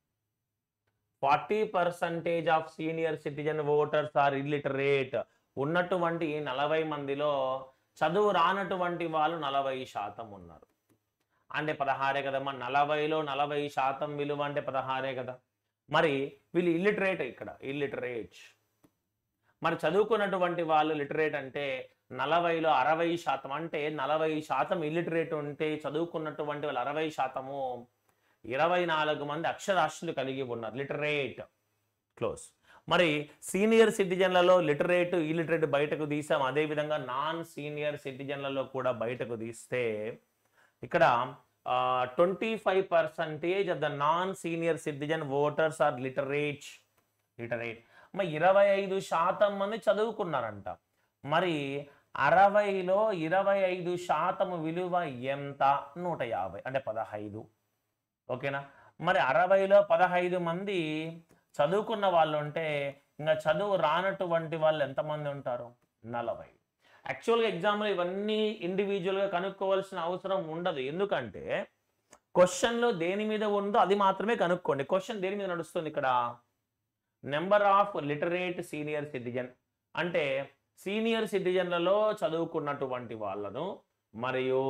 forty percentage of senior citizen voters are illiterate ఉన్నటువంటి నలభై మందిలో చదువు రానటువంటి వాళ్ళు నలభై శాతం ఉన్నారు అంటే పదహారే కదమ్మా నలభైలో నలభై శాతం విలువ అంటే పదహారే కదా మరి వీళ్ళు ఇల్లిటరేట్ ఇక్కడ ఇల్లిటరేట్ మరి చదువుకున్నటువంటి వాళ్ళు లిటరేట్ అంటే నలభైలో అరవై శాతం అంటే నలభై శాతం ఇల్లిటరేట్ ఉంటే చదువుకున్నటువంటి వాళ్ళు అరవై శాతము ఇరవై నాలుగు మంది అక్షరాస్యులు కలిగి ఉన్నారు లిటరేట్ క్లోజ్ మరి సీనియర్ సిటిజన్లలో లిటరేట్ ఇలిటరేట్ బయటకు తీసాం అదేవిధంగా నాన్ సీనియర్ సిటిజన్లలో కూడా బయటకు తీస్తే ఇక్కడ twenty five percentage of the non senior citizen voters are literate literate మరి ఇరవై ఐదు శాతం మంది చదువుకున్నారంట మరి అరవైలో ఇరవై ఐదు శాతం విలువ ఎంత నూట యాభై అంటే పదహైదు ఓకేనా మరి అరవైలో పదహైదు మంది చదువుకున్న వాళ్ళు ఉంటే ఇంకా చదువు రానటువంటి వాళ్ళు ఎంతమంది ఉంటారు నలభై యాక్చువల్గా ఎగ్జామ్లో ఇవన్నీ ఇండివిజువల్గా కనుక్కోవాల్సిన అవసరం ఉండదు ఎందుకంటే క్వశ్చన్లో దేని మీద ఉందో అది మాత్రమే కనుక్కోండి క్వశ్చన్ దేని మీద నడుస్తుంది ఇక్కడ number of literate senior citizen అంటే సీనియర్ సిటిజన్లలో చదువుకున్నటువంటి వాళ్ళను మరియు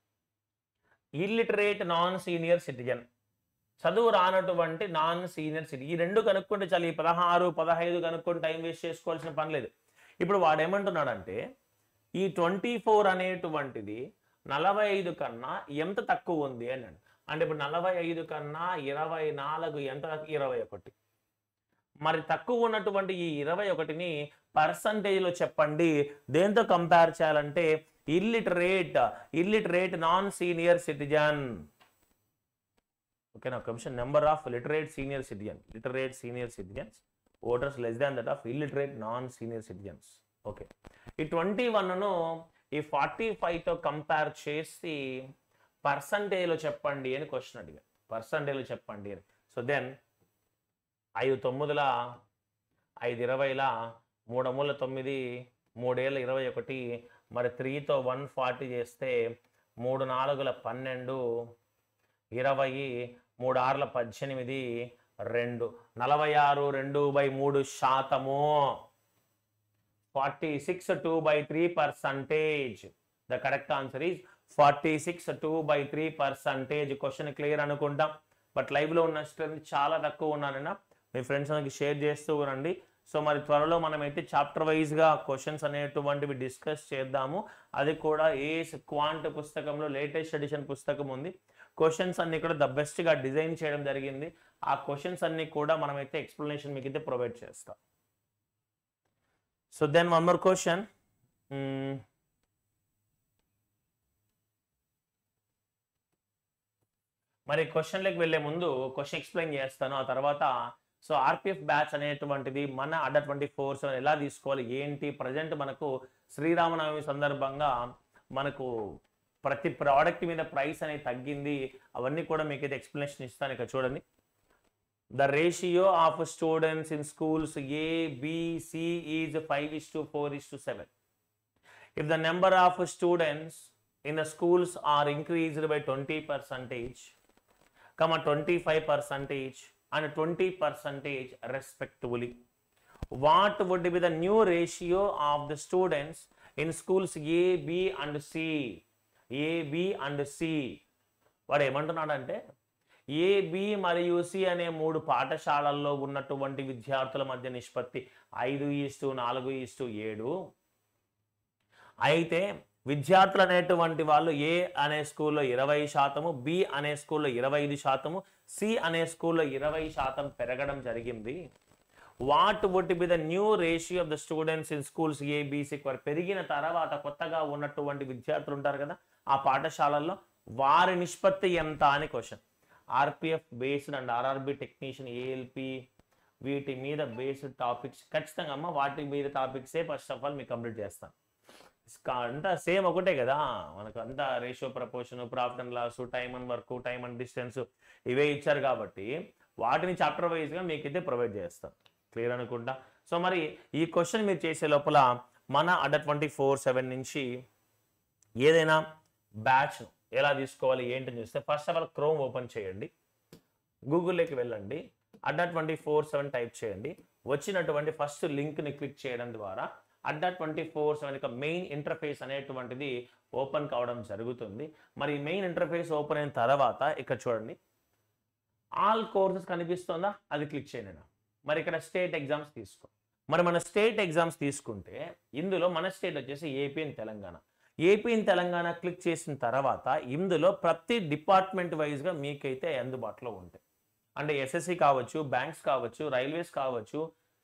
ఇల్లిటరేట్ నాన్ సీనియర్ సిటిజన్ చదువు రానటువంటి నాన్ సీనియర్ సిటీ ఈ రెండు కనుక్కుంటే చాలు ఈ పదహారు పదహైదు కనుక్కొని టైం వేస్ట్ చేసుకోవాల్సిన పని లేదు ఇప్పుడు వాడు ఏమంటున్నాడంటే ఈ ట్వంటీ ఫోర్ అనేటువంటిది నలభై ఐదు కన్నా ఎంత తక్కువ ఉంది అని అన్నాడు. అంటే ఇప్పుడు నలభై ఐదు కన్నా ఇరవై నాలుగు ఎంత ఇరవై ఒకటి మరి తక్కువ ఉన్నటువంటి ఈ ఇరవై ఒకటిని పర్సంటేజ్లో చెప్పండి దేంతో కంపేర్ చేయాలంటే illiterate illiterate non senior citizen ఓకేనా ఒక నిమిషం number of literate senior citizen literate senior citizens voters less than that of illiterate non senior citizens okay ఈ ట్వంటీ వన్ను ఈ ఫార్టీ ఫైవ్తో కంపేర్ చేసి పర్సంటేజ్లో చెప్పండి అని క్వశ్చన్ అడిగారు పర్సంటేజ్లో చెప్పండి అని సో దెన్ ఐదు తొమ్మిదిల ఐదు ఇరవైల మూడు మూల తొమ్మిది మూడేళ్ళ ఇరవై ఒకటి మరి త్రీతో వన్ ఫార్టీ చేస్తే మూడు నాలుగుల పన్నెండు ఇరవై మూడు ఆరుల పద్దెనిమిది రెండు నలభై ఆరు రెండు బై మూడు శాతము forty six two by three percentage the correct answer is forty six two by three percentage question clear అనుకుంటాం బట్ లైవ్లో ఉన్న స్ట్రెంత్ చాలా తక్కువ ఉన్నానైనా మీ ఫ్రెండ్స్ అందరికి షేర్ చేస్తూ ఉండండి సో మరి త్వరలో మనమైతే చాప్టర్ వైజ్గా క్వశ్చన్స్ అనేటువంటివి డిస్కస్ చేద్దాము అది కూడా ఏఎస్ క్వాంట్ పుస్తకంలో లేటెస్ట్ ఎడిషన్ పుస్తకం ఉంది క్వశ్చన్స్ అన్ని కూడా ద బెస్ట్గా డిజైన్ చేయడం జరిగింది ఆ క్వశ్చన్స్ అన్ని కూడా మనమైతే ఎక్స్ప్లెనేషన్ మీకు అయితే ప్రొవైడ్ చేస్తాం so then one more question మరి క్వశ్చన్లకు వెళ్ళే ముందు క్వశ్చన్ ఎక్స్ప్లెయిన్ చేస్తాను ఆ తర్వాత సో ఆర్పిఎఫ్ బ్యాచ్ అనేటువంటిది మన అండర్ ట్వంటీ ఫోర్ సెవెన్ ఎలా తీసుకోవాలి ఏంటి ప్రజెంట్ మనకు శ్రీరామనవమి సందర్భంగా మనకు ప్రతి ప్రోడక్ట్ మీద ప్రైస్ అనేది తగ్గింది అవన్నీ కూడా మీకు అయితే ఎక్స్ప్లెనేషన్ ఇస్తాను ఇక్కడ చూడండి the ratio of students in schools A BC is five is to four is to seven if the number of students in the schools are increased by 20 percentage comma 25 percentage and 20 percentage respectively what would be the new ratio of the students in schools a b and c a b and c వాడు ఏమంటున్నాడంటే A B మరియు C అనే మూడు పాఠశాలల్లో ఉన్నటువంటి విద్యార్థుల మధ్య నిష్పత్తి ఐదు ఈస్టు నాలుగు ఈస్టు ఏడు అయితే విద్యార్థులు అనేటువంటి వాళ్ళు ఏ అనే స్కూల్లో ఇరవై శాతము బి అనే స్కూల్లో ఇరవై ఐదు శాతము సి అనే స్కూల్లో ఇరవై శాతం పెరగడం జరిగింది what would be the new ratio of the students in schools ABC పెరిగిన తర్వాత కొత్తగా ఉన్నటువంటి విద్యార్థులు ఉంటారు కదా ఆ పాఠశాలల్లో వారి నిష్పత్తి ఎంత అని question RPF based and RRB technician ALP వీటి మీద బేస్డ్ టాపిక్స్ ఖచ్చితంగా అమ్మ వాటి మీద టాపిక్సే ఫస్ట్ ఆఫ్ ఆల్ మీకు కంప్లీట్ చేస్తాను అంతా సేమ్ ఒకటే కదా మనకు అంతా ratio proportion profit and loss time and work time and distance ఇవే ఇచ్చారు కాబట్టి వాటిని చాప్టర్ వైజ్గా మీకైతే ప్రొవైడ్ చేస్తాం క్లియర్ అనుకుంటా సో మరి ఈ క్వశ్చన్ మీరు చేసే లోపల మన అండర్ ట్వంటీ ఫోర్ సెవెన్ నుంచి ఏదైనా బ్యాచ్ ఎలా తీసుకోవాలి ఏంటని చూస్తే first of all Chrome open చేయండి గూగుల్లోకి వెళ్ళండి Adda twenty four seven type చేయండి వచ్చినటువంటి ఫస్ట్ లింక్ని క్లిక్ చేయడం ద్వారా అడ్డా ట్వంటీ ఫోర్ సెవెన్ యొక్క మెయిన్ ఇంటర్ఫేస్ అనేటువంటిది ఓపెన్ కావడం జరుగుతుంది మరి మెయిన్ ఇంటర్ఫేస్ ఓపెన్ అయిన తర్వాత ఇక్కడ చూడండి ఆల్ కోర్సెస్ కనిపిస్తుందా అది క్లిక్ చేయండి మరి ఇక్కడ స్టేట్ ఎగ్జామ్స్ తీసుకో మరి మన స్టేట్ ఎగ్జామ్స్ తీసుకుంటే ఇందులో మన స్టేట్ వచ్చేసి AP and Telangana AP and Telangana click చేసిన తర్వాత ఇందులో ప్రతి డిపార్ట్మెంట్ వైజ్గా మీకైతే అందుబాటులో ఉంటాయి అంటే ఎస్ఎస్సి కావచ్చు బ్యాంక్స్ కావచ్చు రైల్వేస్ కావచ్చు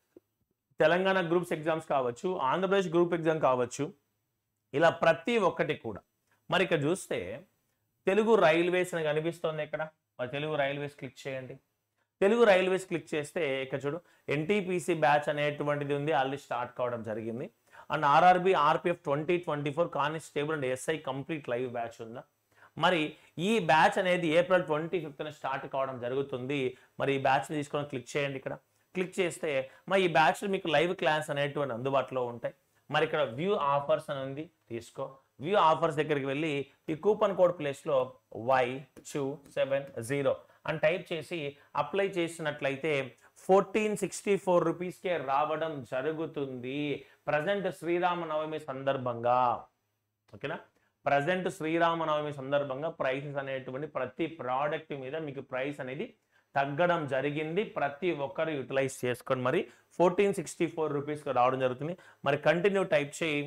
తెలంగాణ గ్రూప్స్ ఎగ్జామ్స్ కావచ్చు ఆంధ్రప్రదేశ్ గ్రూప్ ఎగ్జామ్ కావచ్చు ఇలా ప్రతి ఒక్కటి కూడా మరి ఇక్కడ చూస్తే తెలుగు రైల్వేస్ అని కనిపిస్తోంది ఇక్కడ మరి తెలుగు రైల్వేస్ క్లిక్ చేయండి తెలుగు రైల్వేస్ క్లిక్ చేస్తే ఇక్కడ చూడు ఎన్టీపీసీ బ్యాచ్ అనేటువంటిది ఉంది ఆల్రెడీ స్టార్ట్ కావడం జరిగింది and RRB RPF twenty twenty four constable and SI complete live batch ఉందా మరి ఈ బ్యాచ్ అనేది ఏప్రిల్ ట్వంటీ ఫిఫ్త్న స్టార్ట్ కావడం జరుగుతుంది మరి ఈ బ్యాచ్ తీసుకొని క్లిక్ చేయండి ఇక్కడ క్లిక్ చేస్తే మరి ఈ బ్యాచ్ మీకు లైవ్ క్లాస్ అనేటువంటి అందుబాటులో ఉంటాయి మరి ఇక్కడ వ్యూ ఆఫర్స్ అని ఉంది తీసుకో వ్యూ ఆఫర్స్ దగ్గరికి వెళ్ళి ఈ కూపన్ కోడ్ ప్లేస్లో వై టూ సెవెన్ జీరో అని టైప్ చేసి అప్లై చేసినట్లయితే ఫోర్టీన్ సిక్స్టీ ఫోర్ రూపీస్కే రావడం జరుగుతుంది ప్రజెంట్ శ్రీరామనవమి సందర్భంగా ఓకేనా ప్రజెంట్ శ్రీరామనవమి సందర్భంగా ప్రైసెస్ అనేటువంటి ప్రతి ప్రోడక్ట్ మీద మీకు ప్రైస్ అనేది తగ్గడం జరిగింది ప్రతి ఒక్కరు యూటిలైజ్ చేసుకొని మరి ఫోర్టీన్ సిక్స్టీ ఫోర్ రూపీస్కి రావడం జరుగుతుంది మరి కంటిన్యూ టైప్ చేయి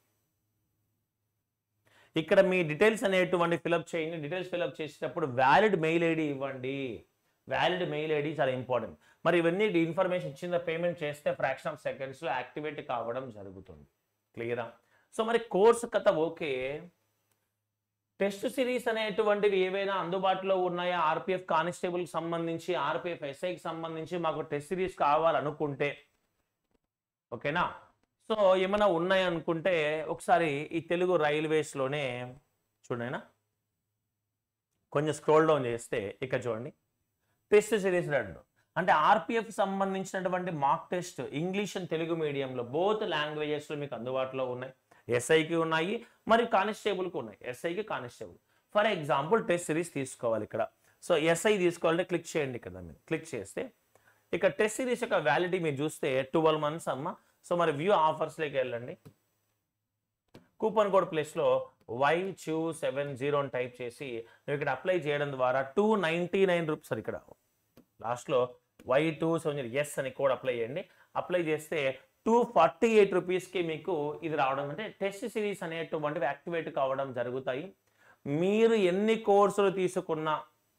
ఇక్కడ మీ డీటెయిల్స్ అనేటువంటి ఫిలప్ చేయండి డీటెయిల్స్ ఫిలప్ చేసేటప్పుడు వ్యాలిడ్ మెయిల్ ఐడి ఇవ్వండి వ్యాలిడ్ మెయిల్ ఐడి చాలా ఇంపార్టెంట్ మరి ఇవన్నీ ఇన్ఫర్మేషన్ ఇచ్చిన పేమెంట్ చేస్తే ఫ్రాక్షన్ ఆఫ్ సెకండ్స్లో యాక్టివేట్ కావడం జరుగుతుంది క్లియరా సో మరి కోర్సు కథ ఓకే టెస్ట్ సిరీస్ అనేటువంటివి ఏవైనా అందుబాటులో ఉన్నాయా ఆర్పిఎఫ్ కానిస్టేబుల్కి సంబంధించి ఆర్పిఎఫ్ ఎస్ఐకి సంబంధించి మాకు టెస్ట్ సిరీస్ కావాలనుకుంటే ఓకేనా సో ఏమైనా ఉన్నాయి అనుకుంటే ఒకసారి ఈ తెలుగు రైల్వేస్లోనే చూడైనా కొంచెం స్క్రోల్ డౌన్ చేస్తే ఇక్కడ చూడండి టెస్ట్ సిరీస్ రెండు అంటే ఆర్పిఎఫ్ సంబంధించినటువంటి mark test English and Telugu మీడియంలో బోత్ లాంగ్వేజెస్లో మీకు అందుబాటులో ఉన్నాయి ఎస్ఐకి ఉన్నాయి మరియు కానిస్టేబుల్కి ఉన్నాయి ఎస్ఐకి constable for example test series తీసుకోవాలి ఇక్కడ సో ఎస్ఐ తీసుకోవాలంటే క్లిక్ చేయండి ఇక్కడ మీరు క్లిక్ చేస్తే ఇక్కడ టెస్ట్ సిరీస్ యొక్క వ్యాలిటీ మీరు చూస్తే ట్వెల్వ్ మంత్స్ అమ్మ సో మరి వ్యూ ఆఫర్స్లోకి వెళ్ళండి కూపన్ కోడ్ ప్లేస్లో వై చూ సెవెన్ జీరో అని టైప్ చేసి నువ్వు ఇక్కడ అప్లై చేయడం ద్వారా టూ నైంటీ నైన్ రూపీస్ ఇక్కడ లాస్ట్లో వై టూ సెవెన్ ఎస్ అని కోడ్ అప్లై చేయండి అప్లై చేస్తే టూ ఫార్టీ ఎయిట్ రూపీస్కి మీకు ఇది రావడం అంటే టెస్ట్ సిరీస్ అనేటువంటివి యాక్టివేట్ కావడం జరుగుతాయి మీరు ఎన్ని కోర్సులు తీసుకున్నా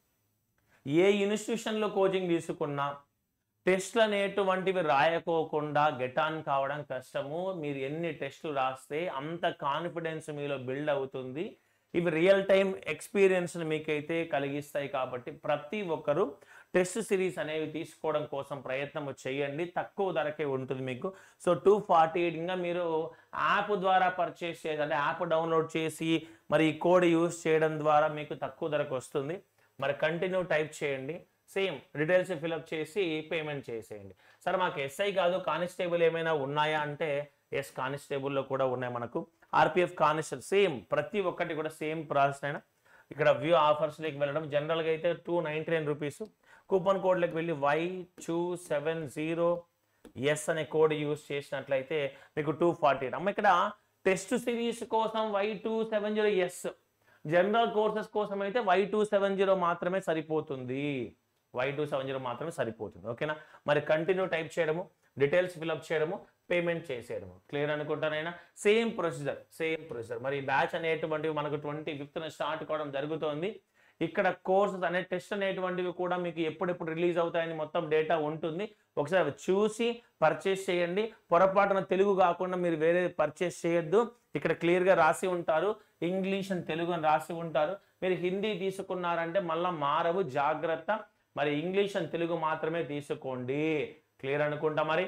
ఏ ఇన్స్టిట్యూషన్లో కోచింగ్ తీసుకున్నా టెస్ట్లు అనేటువంటివి రాయకోకుండా గెట్ ఆన్ కావడం కష్టము మీరు ఎన్ని టెస్టులు రాస్తే అంత కాన్ఫిడెన్స్ మీలో బిల్డ్ అవుతుంది ఇవి రియల్ టైం ఎక్స్పీరియన్స్ మీకైతే కలిగిస్తాయి కాబట్టి ప్రతి ఒక్కరూ టెస్ట్ సిరీస్ అనేవి తీసుకోవడం కోసం ప్రయత్నం చేయండి తక్కువ ధరకే ఉంటుంది మీకు సో టూ ఫార్టీ ఎయిట్ ఇంకా మీరు యాప్ ద్వారా పర్చేస్ చేసి అంటే యాప్ డౌన్లోడ్ చేసి మరి ఈ కోడ్ యూస్ చేయడం ద్వారా మీకు తక్కువ ధరకు వస్తుంది మరి కంటిన్యూ టైప్ చేయండి సేమ్ డీటెయిల్స్ ఫిల్అప్ చేసి పేమెంట్ చేసేయండి సరే మాకు ఎస్ఐ కాదు కానిస్టేబుల్ ఏమైనా ఉన్నాయా అంటే ఎస్ కానిస్టేబుల్లో కూడా ఉన్నాయి మనకు ఆర్పిఎఫ్ కానిస్టేబుల్ సేమ్ ప్రతి ఒక్కటి కూడా సేమ్ ప్రాసెస్ అయినా ఇక్కడ వ్యూ ఆఫర్స్లోకి వెళ్ళడం జనరల్గా అయితే two ninety nine rupees coupon కోడ్లోకి వెళ్ళి Y two seven zero S అనే కోడ్ యూస్ చేసినట్లయితే మీకు టూ ఫార్టీ అమ్మ ఇక్కడ టెస్ట్ సిరీస్ కోసం Y two seven zero S general courses కోసం అయితే వై టూ సెవెన్ జీరో మాత్రమే సరిపోతుంది వై టూ సెవెన్ జీరో మాత్రమే సరిపోతుంది ఓకేనా మరి కంటిన్యూ టైప్ చేయడము డీటెయిల్స్ ఫిల్అప్ చేయడము పేమెంట్ చేసేయడము క్లియర్ అనుకుంటానైనా సేమ్ ప్రొసీజర్ సేమ్ ప్రొసీజర్ మరి ఈ బ్యాచ్ అనేటువంటివి మనకు ట్వంటీ ఫిఫ్త్న స్టార్ట్ కావడం జరుగుతోంది ఇక్కడ కోర్సెస్ అనే టెస్ట్ అనేటువంటివి కూడా మీకు ఎప్పుడెప్పుడు రిలీజ్ అవుతాయని మొత్తం డేటా ఉంటుంది ఒకసారి అవి చూసి పర్చేస్ చేయండి పొరపాటున తెలుగు కాకుండా మీరు వేరే పర్చేస్ చేయొద్దు ఇక్కడ క్లియర్గా రాసి ఉంటారు ఇంగ్లీష్ అండ్ తెలుగు అని రాసి ఉంటారు మీరు హిందీ తీసుకున్నారంటే మళ్ళీ మారవు జాగ్రత్త మరి ఇంగ్లీష్ అండ్ తెలుగు మాత్రమే తీసుకోండి క్లియర్ అనుకుంటా మరి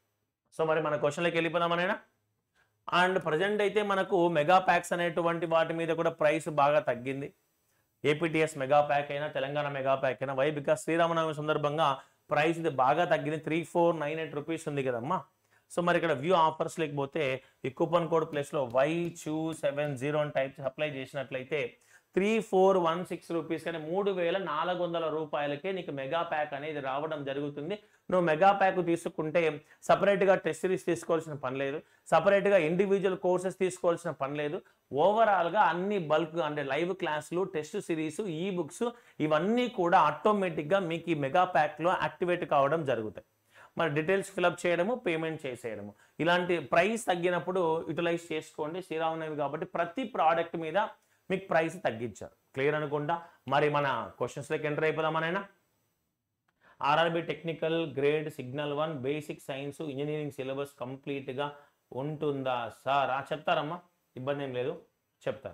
సో మరి మన క్వశ్చన్లోకి వెళ్ళిపోదామనేనా అండ్ ప్రజెంట్ అయితే మనకు మెగా ప్యాక్స్ అనేటువంటి వాటి మీద కూడా ప్రైస్ బాగా తగ్గింది ఏపీటీఎస్ మెగా ప్యాక్ అయినా తెలంగాణ మెగా ప్యాక్ అయినా వై బికాస్ శ్రీరామనవమి సందర్భంగా ప్రైస్ ఇది బాగా తగ్గింది three four nine eight rupees ఉంది కదమ్మా సో మరి ఇక్కడ వ్యూ ఆఫర్స్ లేకపోతే ఈ కూపన్ కోడ్ ప్లేస్లో వై చూ సెవెన్ జీరో అని టైప్ అప్లై చేసినట్లయితే three four one six rupees కానీ మూడు వేల నాలుగు వందల రూపాయలకే నీకు మెగా ప్యాక్ అనేది రావడం జరుగుతుంది నువ్వు మెగా ప్యాక్ తీసుకుంటే సపరేట్గా టెస్ట్ సిరీస్ తీసుకోవాల్సిన పని లేదు సపరేట్గా ఇండివిజువల్ కోర్సెస్ తీసుకోవాల్సిన పని లేదు ఓవరాల్గా అన్ని బల్క్ అంటే లైవ్ క్లాసులు టెస్ట్ సిరీస్ ఈ బుక్స్ ఇవన్నీ కూడా ఆటోమేటిక్గా మీకు ఈ మెగా ప్యాక్లో యాక్టివేట్ కావడం జరుగుతాయి మరి డీటెయిల్స్ ఫిలప్ చేయడము పేమెంట్ చేసేయడము ఇలాంటి ప్రైస్ తగ్గినప్పుడు యూటిలైజ్ చేసుకోండి శ్రీరామనవి కాబట్టి ప్రతి ప్రోడక్ట్ మీద మీకు ప్రైస్ తగ్గించారు క్లియర్ అనుకుంటా మరి మన క్వశ్చన్స్లోకి ఎంటర్ అయిపోదామనైనా RRB technical grade signal one basic science engineering syllabus కంప్లీట్గా ఉంటుందా సార్ ఆ చెప్తారమ్మా ఇబ్బంది ఏం లేదు చెప్తారు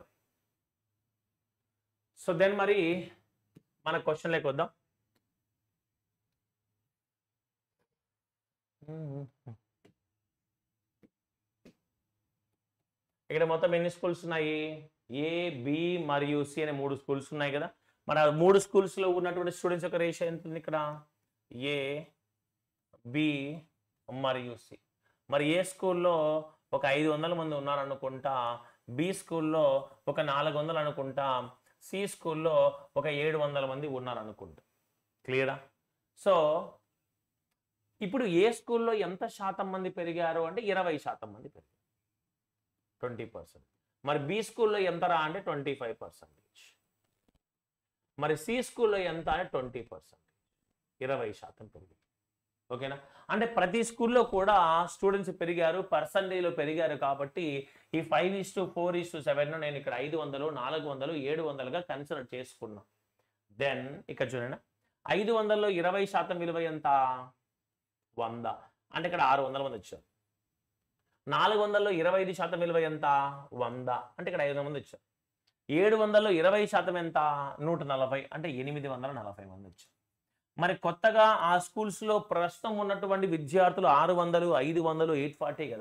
సో దెన్ మరి మన క్వశ్చన్లోకి వద్దాం ఇక్కడ మొత్తం ఎన్ని స్కూల్స్ ఉన్నాయి ఏ బి మరియు సి అనే మూడు స్కూల్స్ ఉన్నాయి కదా మన మూడు స్కూల్స్లో ఉన్నటువంటి స్టూడెంట్స్ యొక్క రేషియో ఎంత ఉంది ఇక్కడ ఏ బి మరియు సి మరి ఏ స్కూల్లో ఒక ఐదు వందల మంది ఉన్నారనుకుంటా బి స్కూల్లో ఒక నాలుగు వందలు అనుకుంటా సి స్కూల్లో ఒక ఏడు వందల మంది ఉన్నారనుకుంటా క్లియరా సో ఇప్పుడు ఏ స్కూల్లో ఎంత శాతం మంది పెరిగారు అంటే ఇరవై శాతం మంది పెరిగారు ట్వంటీ పర్సెంట్ మరి బి స్కూల్లో ఎంతరా అంటే ట్వంటీ ఫైవ్ పర్సెంటేజ్ మరి సి స్కూల్లో ఎంత అంటే ట్వంటీ పర్సెంట్ ఇరవై శాతం పెరిగింది ఓకేనా అంటే ప్రతి స్కూల్లో కూడా స్టూడెంట్స్ పెరిగారు పర్సంటేజ్లో పెరిగారు కాబట్టి ఈ five is to four is to seven నేను ఇక్కడ ఐదు వందలు నాలుగు వందలు ఏడు వందలుగా కన్సిడర్ చేసుకున్నా దెన్ ఇక్కడ చూడండి ఐదు వందల్లో ఇరవై శాతం విలువ ఎంత వంద అంటే ఇక్కడ ఆరు వందల మంది వచ్చారు నాలుగు వందల్లో ఇరవై ఐదు శాతం విలువ ఎంత వంద అంటే ఇక్కడ ఐదు వందల మంది వచ్చారు ఏడు వందల్లో ఇరవై శాతం ఎంత నూట నలభై అంటే ఎనిమిది వందల నలభై మంది వచ్చారు మరి కొత్తగా ఆ స్కూల్స్లో ప్రస్తుతం ఉన్నటువంటి విద్యార్థులు ఆరు వందలు ఐదు వందలు ఎయిట్ ఫార్టీ కదమ్మా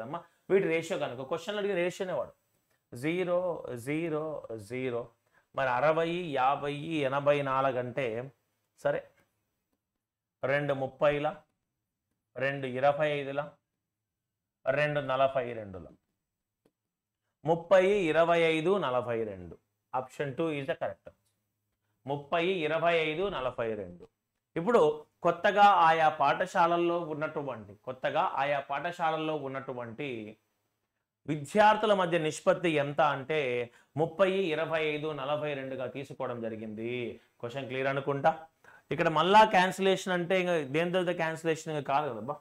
వీటి రేషియో కనుక క్వశ్చన్లు అడిగిన రేషియోనే వాడు జీరో జీరో జీరో మరి అరవై యాభై ఎనభై నాలుగు అంటే సరే రెండు ముప్పైల రెండు ఇరవై ఐదుల రెండు నలభై రెండుల ముప్పై ఇరవై ఐదు నలభై రెండు option two is the correct ముప్పై ఇరవై ఐదు నలభై రెండు ఇప్పుడు కొత్తగా ఆయా పాఠశాలల్లో ఉన్నటువంటి కొత్తగా ఆయా పాఠశాలల్లో ఉన్నటువంటి విద్యార్థుల మధ్య నిష్పత్తి ఎంత అంటే ముప్పై ఇరవై ఐదు నలభై రెండుగా తీసుకోవడం జరిగింది క్వశ్చన్ క్లియర్ అనుకుంటా ఇక్కడ మళ్ళా క్యాన్సిలేషన్ అంటే ఇంకా దేంతో క్యాన్సిలేషన్ ఇంకా కాదు కదబ్బా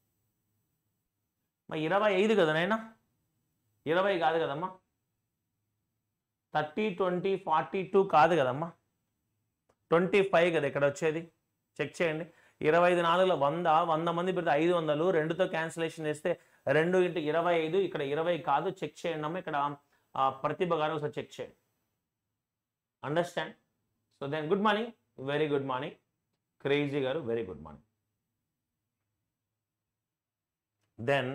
మా ఇరవై ఐదు కదా నైనా ఇరవై కాదు కదమ్మా థర్టీ ట్వంటీ ఫార్టీ టూ కాదు కదమ్మా ట్వంటీ ఫైవ్ కదా ఇక్కడ వచ్చేది చెక్ చేయండి ఇరవై ఐదు నాలుగులో వంద వంద మంది పెడితే ఐదు వందలు రెండుతో క్యాన్సిలేషన్ చేస్తే రెండు ఇంటూ ఇరవై ఐదు ఇక్కడ ఇరవై కాదు చెక్ చేయండి అమ్మ ఇక్కడ ఆ, ప్రతిభ గారు ఒకసారి చెక్ చేయండి understand so then good morning very good morning crazy గారు వెరీ గుడ్ మార్నింగ్ దెన్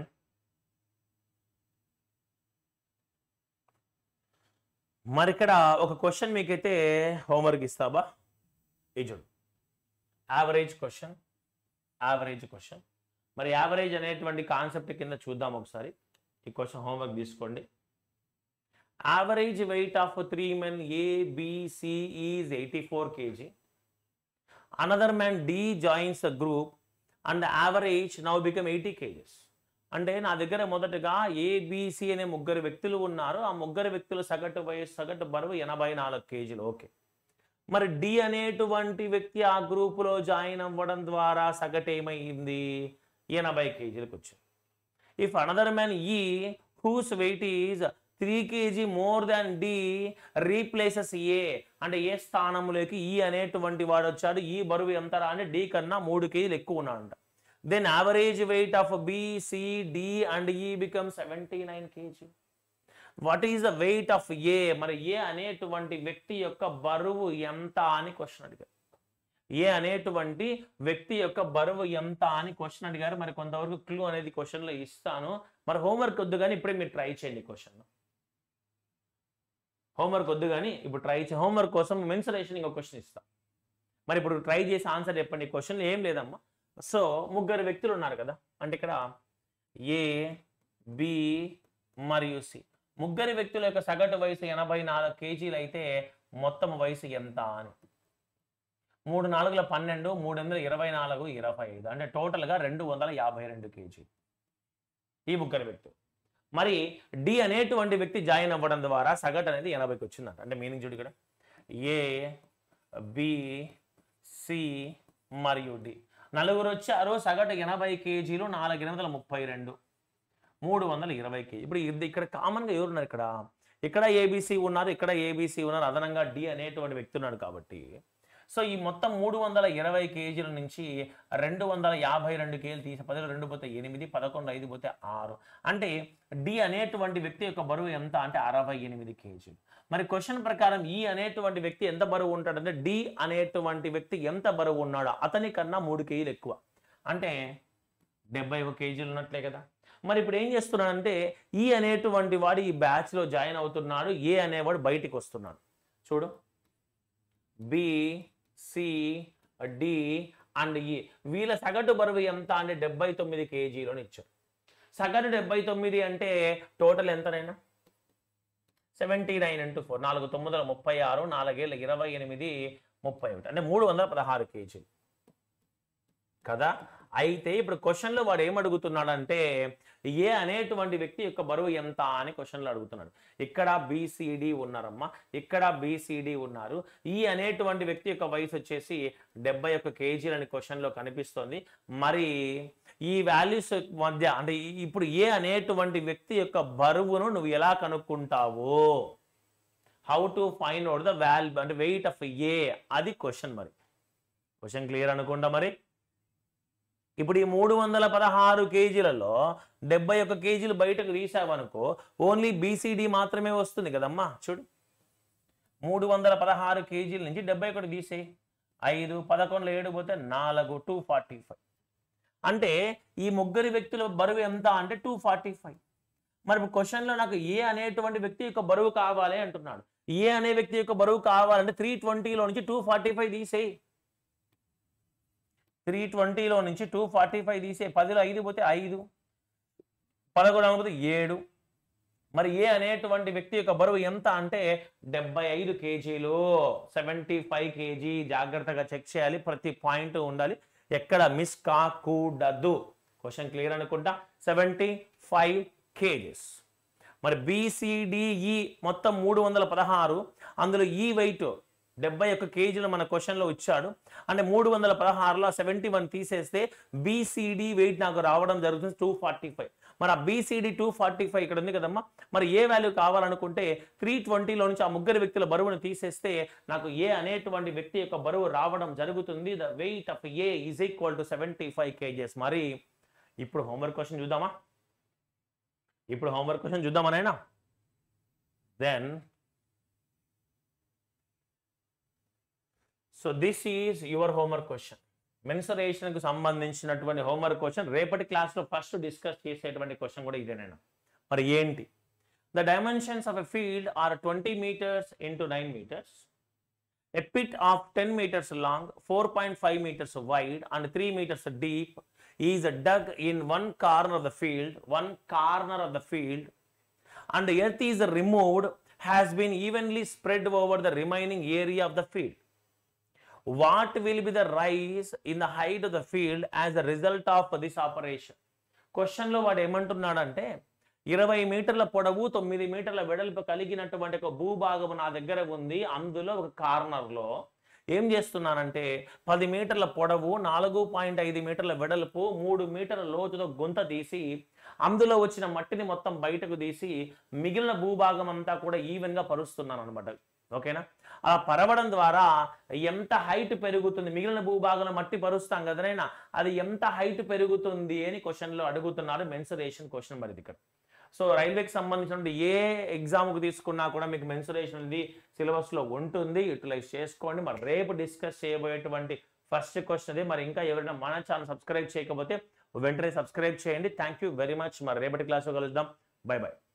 మరి ఇక్కడ ఒక క్వశ్చన్ మీకైతే హోంవర్క్ ఇస్తాబా ఇది చూడు యావరేజ్ క్వశ్చన్ యావరేజ్ క్వశ్చన్ మరి యావరేజ్ అనేటువంటి కాన్సెప్ట్ కింద చూద్దాం ఒకసారి ఈ క్వశ్చన్ హోంవర్క్ తీసుకోండి average weight of three men A BC is eighty four kg another man D joins the group and average now become eighty kgs అంటే నా దగ్గర మొదటగా ఏబిసి అనే ముగ్గురు వ్యక్తులు ఉన్నారు ఆ ముగ్గురు వ్యక్తుల సగటు వయసు సగటు బరువు ఎనభై నాలుగు కేజీలు ఓకే మరి డి అనేటువంటి వ్యక్తి ఆ గ్రూపులో జాయిన్ అవ్వడం ద్వారా సగటు ఏమైంది ఎనభై కేజీలకు వచ్చింది if another man E whose weight is three kg more than D replaces A అంటే ఏ స్థానంలోకి ఈ అనేటువంటి వాడు వచ్చాడు ఈ బరువు ఎంతరా అంటే డి కన్నా మూడు కేజీలు ఎక్కువ ఉన్నాడంట then average weight of B C D and E become seventy nine kg what is the weight of A మరి ఏ అనేటువంటి వ్యక్తి యొక్క బరువు ఎంత అని క్వశ్చన్ అడిగారు ఏ అనేటువంటి వ్యక్తి యొక్క బరువు ఎంత అని క్వశ్చన్ అడిగారు మరి కొంతవరకు క్లూ అనేది క్వశ్చన్లో ఇస్తాను మరి హోంవర్క్ వద్దు కానీ ఇప్పుడే మీరు ట్రై చేయండి క్వశ్చన్ హోంవర్క్ వద్దు కానీ ఇప్పుడు ట్రై చే హోంవర్క్ కోసం మెన్సరేషన్ ఇంకో క్వశ్చన్ ఇస్తాం మరి ఇప్పుడు ట్రై చేసి ఆన్సర్ చెప్పండి క్వశ్చన్ ఏం లేదమ్మా సో ముగ్గురు వ్యక్తులు ఉన్నారు కదా అంటే ఇక్కడ ఏ బి మరియు సి ముగ్గురు వ్యక్తుల యొక్క సగటు వయసు ఎనభై నాలుగు కేజీలు అయితే మొత్తం వయసు ఎంత అని మూడు నాలుగుల పన్నెండు మూడు వందల ఇరవై నాలుగు ఇరవై ఐదు అంటే టోటల్గా రెండు వందల యాభై రెండు కేజీ ఈ ముగ్గురు వ్యక్తులు మరి డి అనేటువంటి వ్యక్తి జాయిన్ అవ్వడం ద్వారా సగటు అనేది ఎనభైకి వచ్చిందంట అంటే మీనింగ్ చూడు ఇక్కడ ఏ బి సి మరియు డి నలుగురు వచ్చారు సగటు ఎనభై కేజీలు నాలుగు ఎనిమిది వందల ముప్పై రెండు మూడు వందల ఇరవై కేజీ ఇప్పుడు ఇది ఇక్కడ కామన్గా ఎవరు ఉన్నారు ఇక్కడ ఇక్కడ ఏబీసీ ఉన్నారు ఇక్కడ ఏబీసీ ఉన్నారు అదనంగా డి అనేటువంటి వ్యక్తి ఉన్నాడు కాబట్టి సో ఈ మొత్తం మూడు వందల ఇరవై కేజీల నుంచి రెండు వందల యాభై రెండు కేజీలు తీసి పదిలో రెండు పోతే ఎనిమిది పదకొండు ఐదు పోతే ఆరు అంటే డి అనేటువంటి వ్యక్తి యొక్క బరువు ఎంత అంటే అరవై ఎనిమిది కేజీలు మరి క్వశ్చన్ ప్రకారం ఈ అనేటువంటి వ్యక్తి ఎంత బరువు ఉంటాడంటే డి అనేటువంటి వ్యక్తి ఎంత బరువు ఉన్నాడో అతని కన్నా మూడు కేజీలు ఎక్కువ అంటే డెబ్బై ఒక కేజీలు ఉన్నట్లే కదా మరి ఇప్పుడు ఏం చేస్తున్నాడంటే ఈ అనేటువంటి వాడు ఈ బ్యాచ్లో జాయిన్ అవుతున్నాడు ఏ అనేవాడు బయటికి వస్తున్నాడు చూడు బి సి డి అండ్ ఈ వీళ్ళ సగటు బరువు ఎంత అంటే డెబ్బై తొమ్మిది కేజీలని ఇచ్చారు సగటు డెబ్బై తొమ్మిది అంటే టోటల్ ఎంతనైనా సెవెంటీ నైన్ ఇంటూ ఫోర్ నాలుగు తొమ్మిది వందల ముప్పై ఆరు నాలుగేళ్ళ ఇరవై ఎనిమిది ముప్పై ఒకటి అంటే మూడు వందల పదహారు కేజీలు కదా అయితే ఇప్పుడు క్వశ్చన్లో వాడు ఏం అడుగుతున్నాడంటే ఏ అనేటువంటి వ్యక్తి యొక్క బరువు ఎంత అని క్వశ్చన్లో అడుగుతున్నాడు ఇక్కడ బీసీడి ఉన్నారమ్మా ఇక్కడ బీసీడి ఉన్నారు ఈ అనేటువంటి వ్యక్తి యొక్క వయసు వచ్చేసి డెబ్బై ఒక్క కేజీలని క్వశ్చన్లో కనిపిస్తోంది మరి ఈ వాల్యూస్ మధ్య అంటే ఈ- ఇప్పుడు ఏ అనేటువంటి వ్యక్తి యొక్క బరువును నువ్వు ఎలా కనుక్కుంటావు how to find out the value అంటే వెయిట్ ఆఫ్ ఏ అది క్వశ్చన్ మరి క్వశ్చన్ క్లియర్ అనుకుంటా మరి ఇప్పుడు ఈ మూడు వందల పదహారు కేజీలలో డెబ్బై ఒక్క కేజీలు బయటకు తీసావనుకో ఓన్లీ బీసీడీ మాత్రమే వస్తుంది కదమ్మా చూడు మూడు వందల పదహారు కేజీల నుంచి డెబ్బై ఒకటి తీసేయి ఐదు పదకొండులో ఏడు పోతే నాలుగు టూ ఫార్టీ ఫైవ్ అంటే ఈ ముగ్గురు వ్యక్తుల బరువు ఎంత అంటే టూ ఫార్టీ ఫైవ్ మరి క్వశ్చన్లో నాకు ఏ అనేటువంటి వ్యక్తి యొక్క బరువు కావాలి అంటున్నాడు ఏ అనే వ్యక్తి యొక్క బరువు కావాలంటే త్రీ ట్వంటీలో నుంచి టూ ఫార్టీ ఫైవ్ తీసేయి త్రీ ట్వంటీలో నుంచి టూ ఫార్టీ ఫైవ్ తీసే పదిలో ఐదు పోతే ఐదు పదకొండు పోతే ఏడు మరి ఏ అనేటువంటి వ్యక్తి యొక్క బరువు ఎంత అంటే డెబ్బై ఐదు కేజీలు సెవెంటీ ఫైవ్ కేజీ జాగ్రత్తగా చెక్ చేయాలి ప్రతి పాయింట్ ఉండాలి ఎక్కడ మిస్ కాకూడదు క్వశ్చన్ క్లియర్ అనుకుంటా సెవెంటీ ఫైవ్ కేజీస్ మరి బీసీడిఈ మొత్తం మూడు వందల పదహారు అందులో ఈ వెయిట్ డెబ్బై ఒక్క కేజీలు మన క్వశ్చన్లో ఇచ్చాడు అంటే మూడు వందల పదహారులో సెవెంటీ వన్ తీసేస్తే బీసీడీ వెయిట్ నాకు రావడం జరుగుతుంది టూ ఫార్టీ ఫైవ్ మరి ఆ బీసీడీ టూ ఫార్టీ ఫైవ్ ఇక్కడ ఉంది కదమ్మా మరి ఏ వాల్యూ కావాలనుకుంటే త్రీ ట్వంటీలో నుంచి ఆ ముగ్గురు వ్యక్తుల బరువును తీసేస్తే నాకు ఏ అనేటువంటి వ్యక్తి యొక్క బరువు రావడం జరుగుతుంది the weight of A is equal to seventy five kgs మరి ఇప్పుడు హోంవర్క్ క్వశ్చన్ చూద్దామా ఇప్పుడు హోంవర్క్ క్వశ్చన్ చూద్దామా నైనా then so this is your homework question మెన్సరేషన్కి సంబంధించినటువంటి హోంవర్క్ క్వశ్చన్ రేపటి క్లాస్లో ఫస్ట్ డిస్కస్ చేసేటువంటి క్వశ్చన్ కూడా ఇదేనైనా మరి ఏంటి the dimensions of a field are twenty meters into nine meters a pit of ten meters long four point five meters wide and three meters deep is dug in one corner of the field one corner of the field and earth is removed has been evenly spread over the remaining area of the field. What will be the rise in the height of the field as a result of this operation? క్వశ్చన్లో వాడు ఏమంటున్నాడంటే ఇరవై మీటర్ల పొడవు తొమ్మిది మీటర్ల వెడల్పు కలిగినటువంటి ఒక భూభాగం నా దగ్గర ఉంది అందులో ఒక కార్నర్లో ఏం చేస్తున్నానంటే పది మీటర్ల పొడవు నాలుగు పాయింట్ ఐదు మీటర్ల వెడల్పు మూడు మీటర్ల లోతుతో గుంత తీసి అందులో వచ్చిన మట్టిని మొత్తం బయటకు తీసి మిగిలిన భూభాగం అంతా కూడా ఈవెన్గా పరుస్తున్నాను అనమాట ఓకేనా అలా పరవడం ద్వారా ఎంత హైట్ పెరుగుతుంది మిగిలిన భూభాగంలో మట్టి పరుస్తాం కదనైనా అది ఎంత హైట్ పెరుగుతుంది అని క్వశ్చన్లో అడుగుతున్నారు మెన్సరేషన్ క్వశ్చన్ మరి ఇది ఇక్కడ సో రైల్వేకి సంబంధించిన ఏ ఎగ్జామ్కి తీసుకున్నా కూడా మీకు మెన్సురేషన్ అనేది సిలబస్లో ఉంటుంది యూటిలైజ్ చేసుకోండి మరి రేపు డిస్కస్ చేయబోయేటువంటి ఫస్ట్ క్వశ్చన్ అది మరి ఇంకా ఎవరైనా మన ఛానల్ సబ్స్క్రైబ్ చేయకపోతే వెంటనే సబ్స్క్రైబ్ చేయండి థ్యాంక్ యూ వెరీ మచ్ మరి రేపటి క్లాస్లో కలుద్దాం బై బై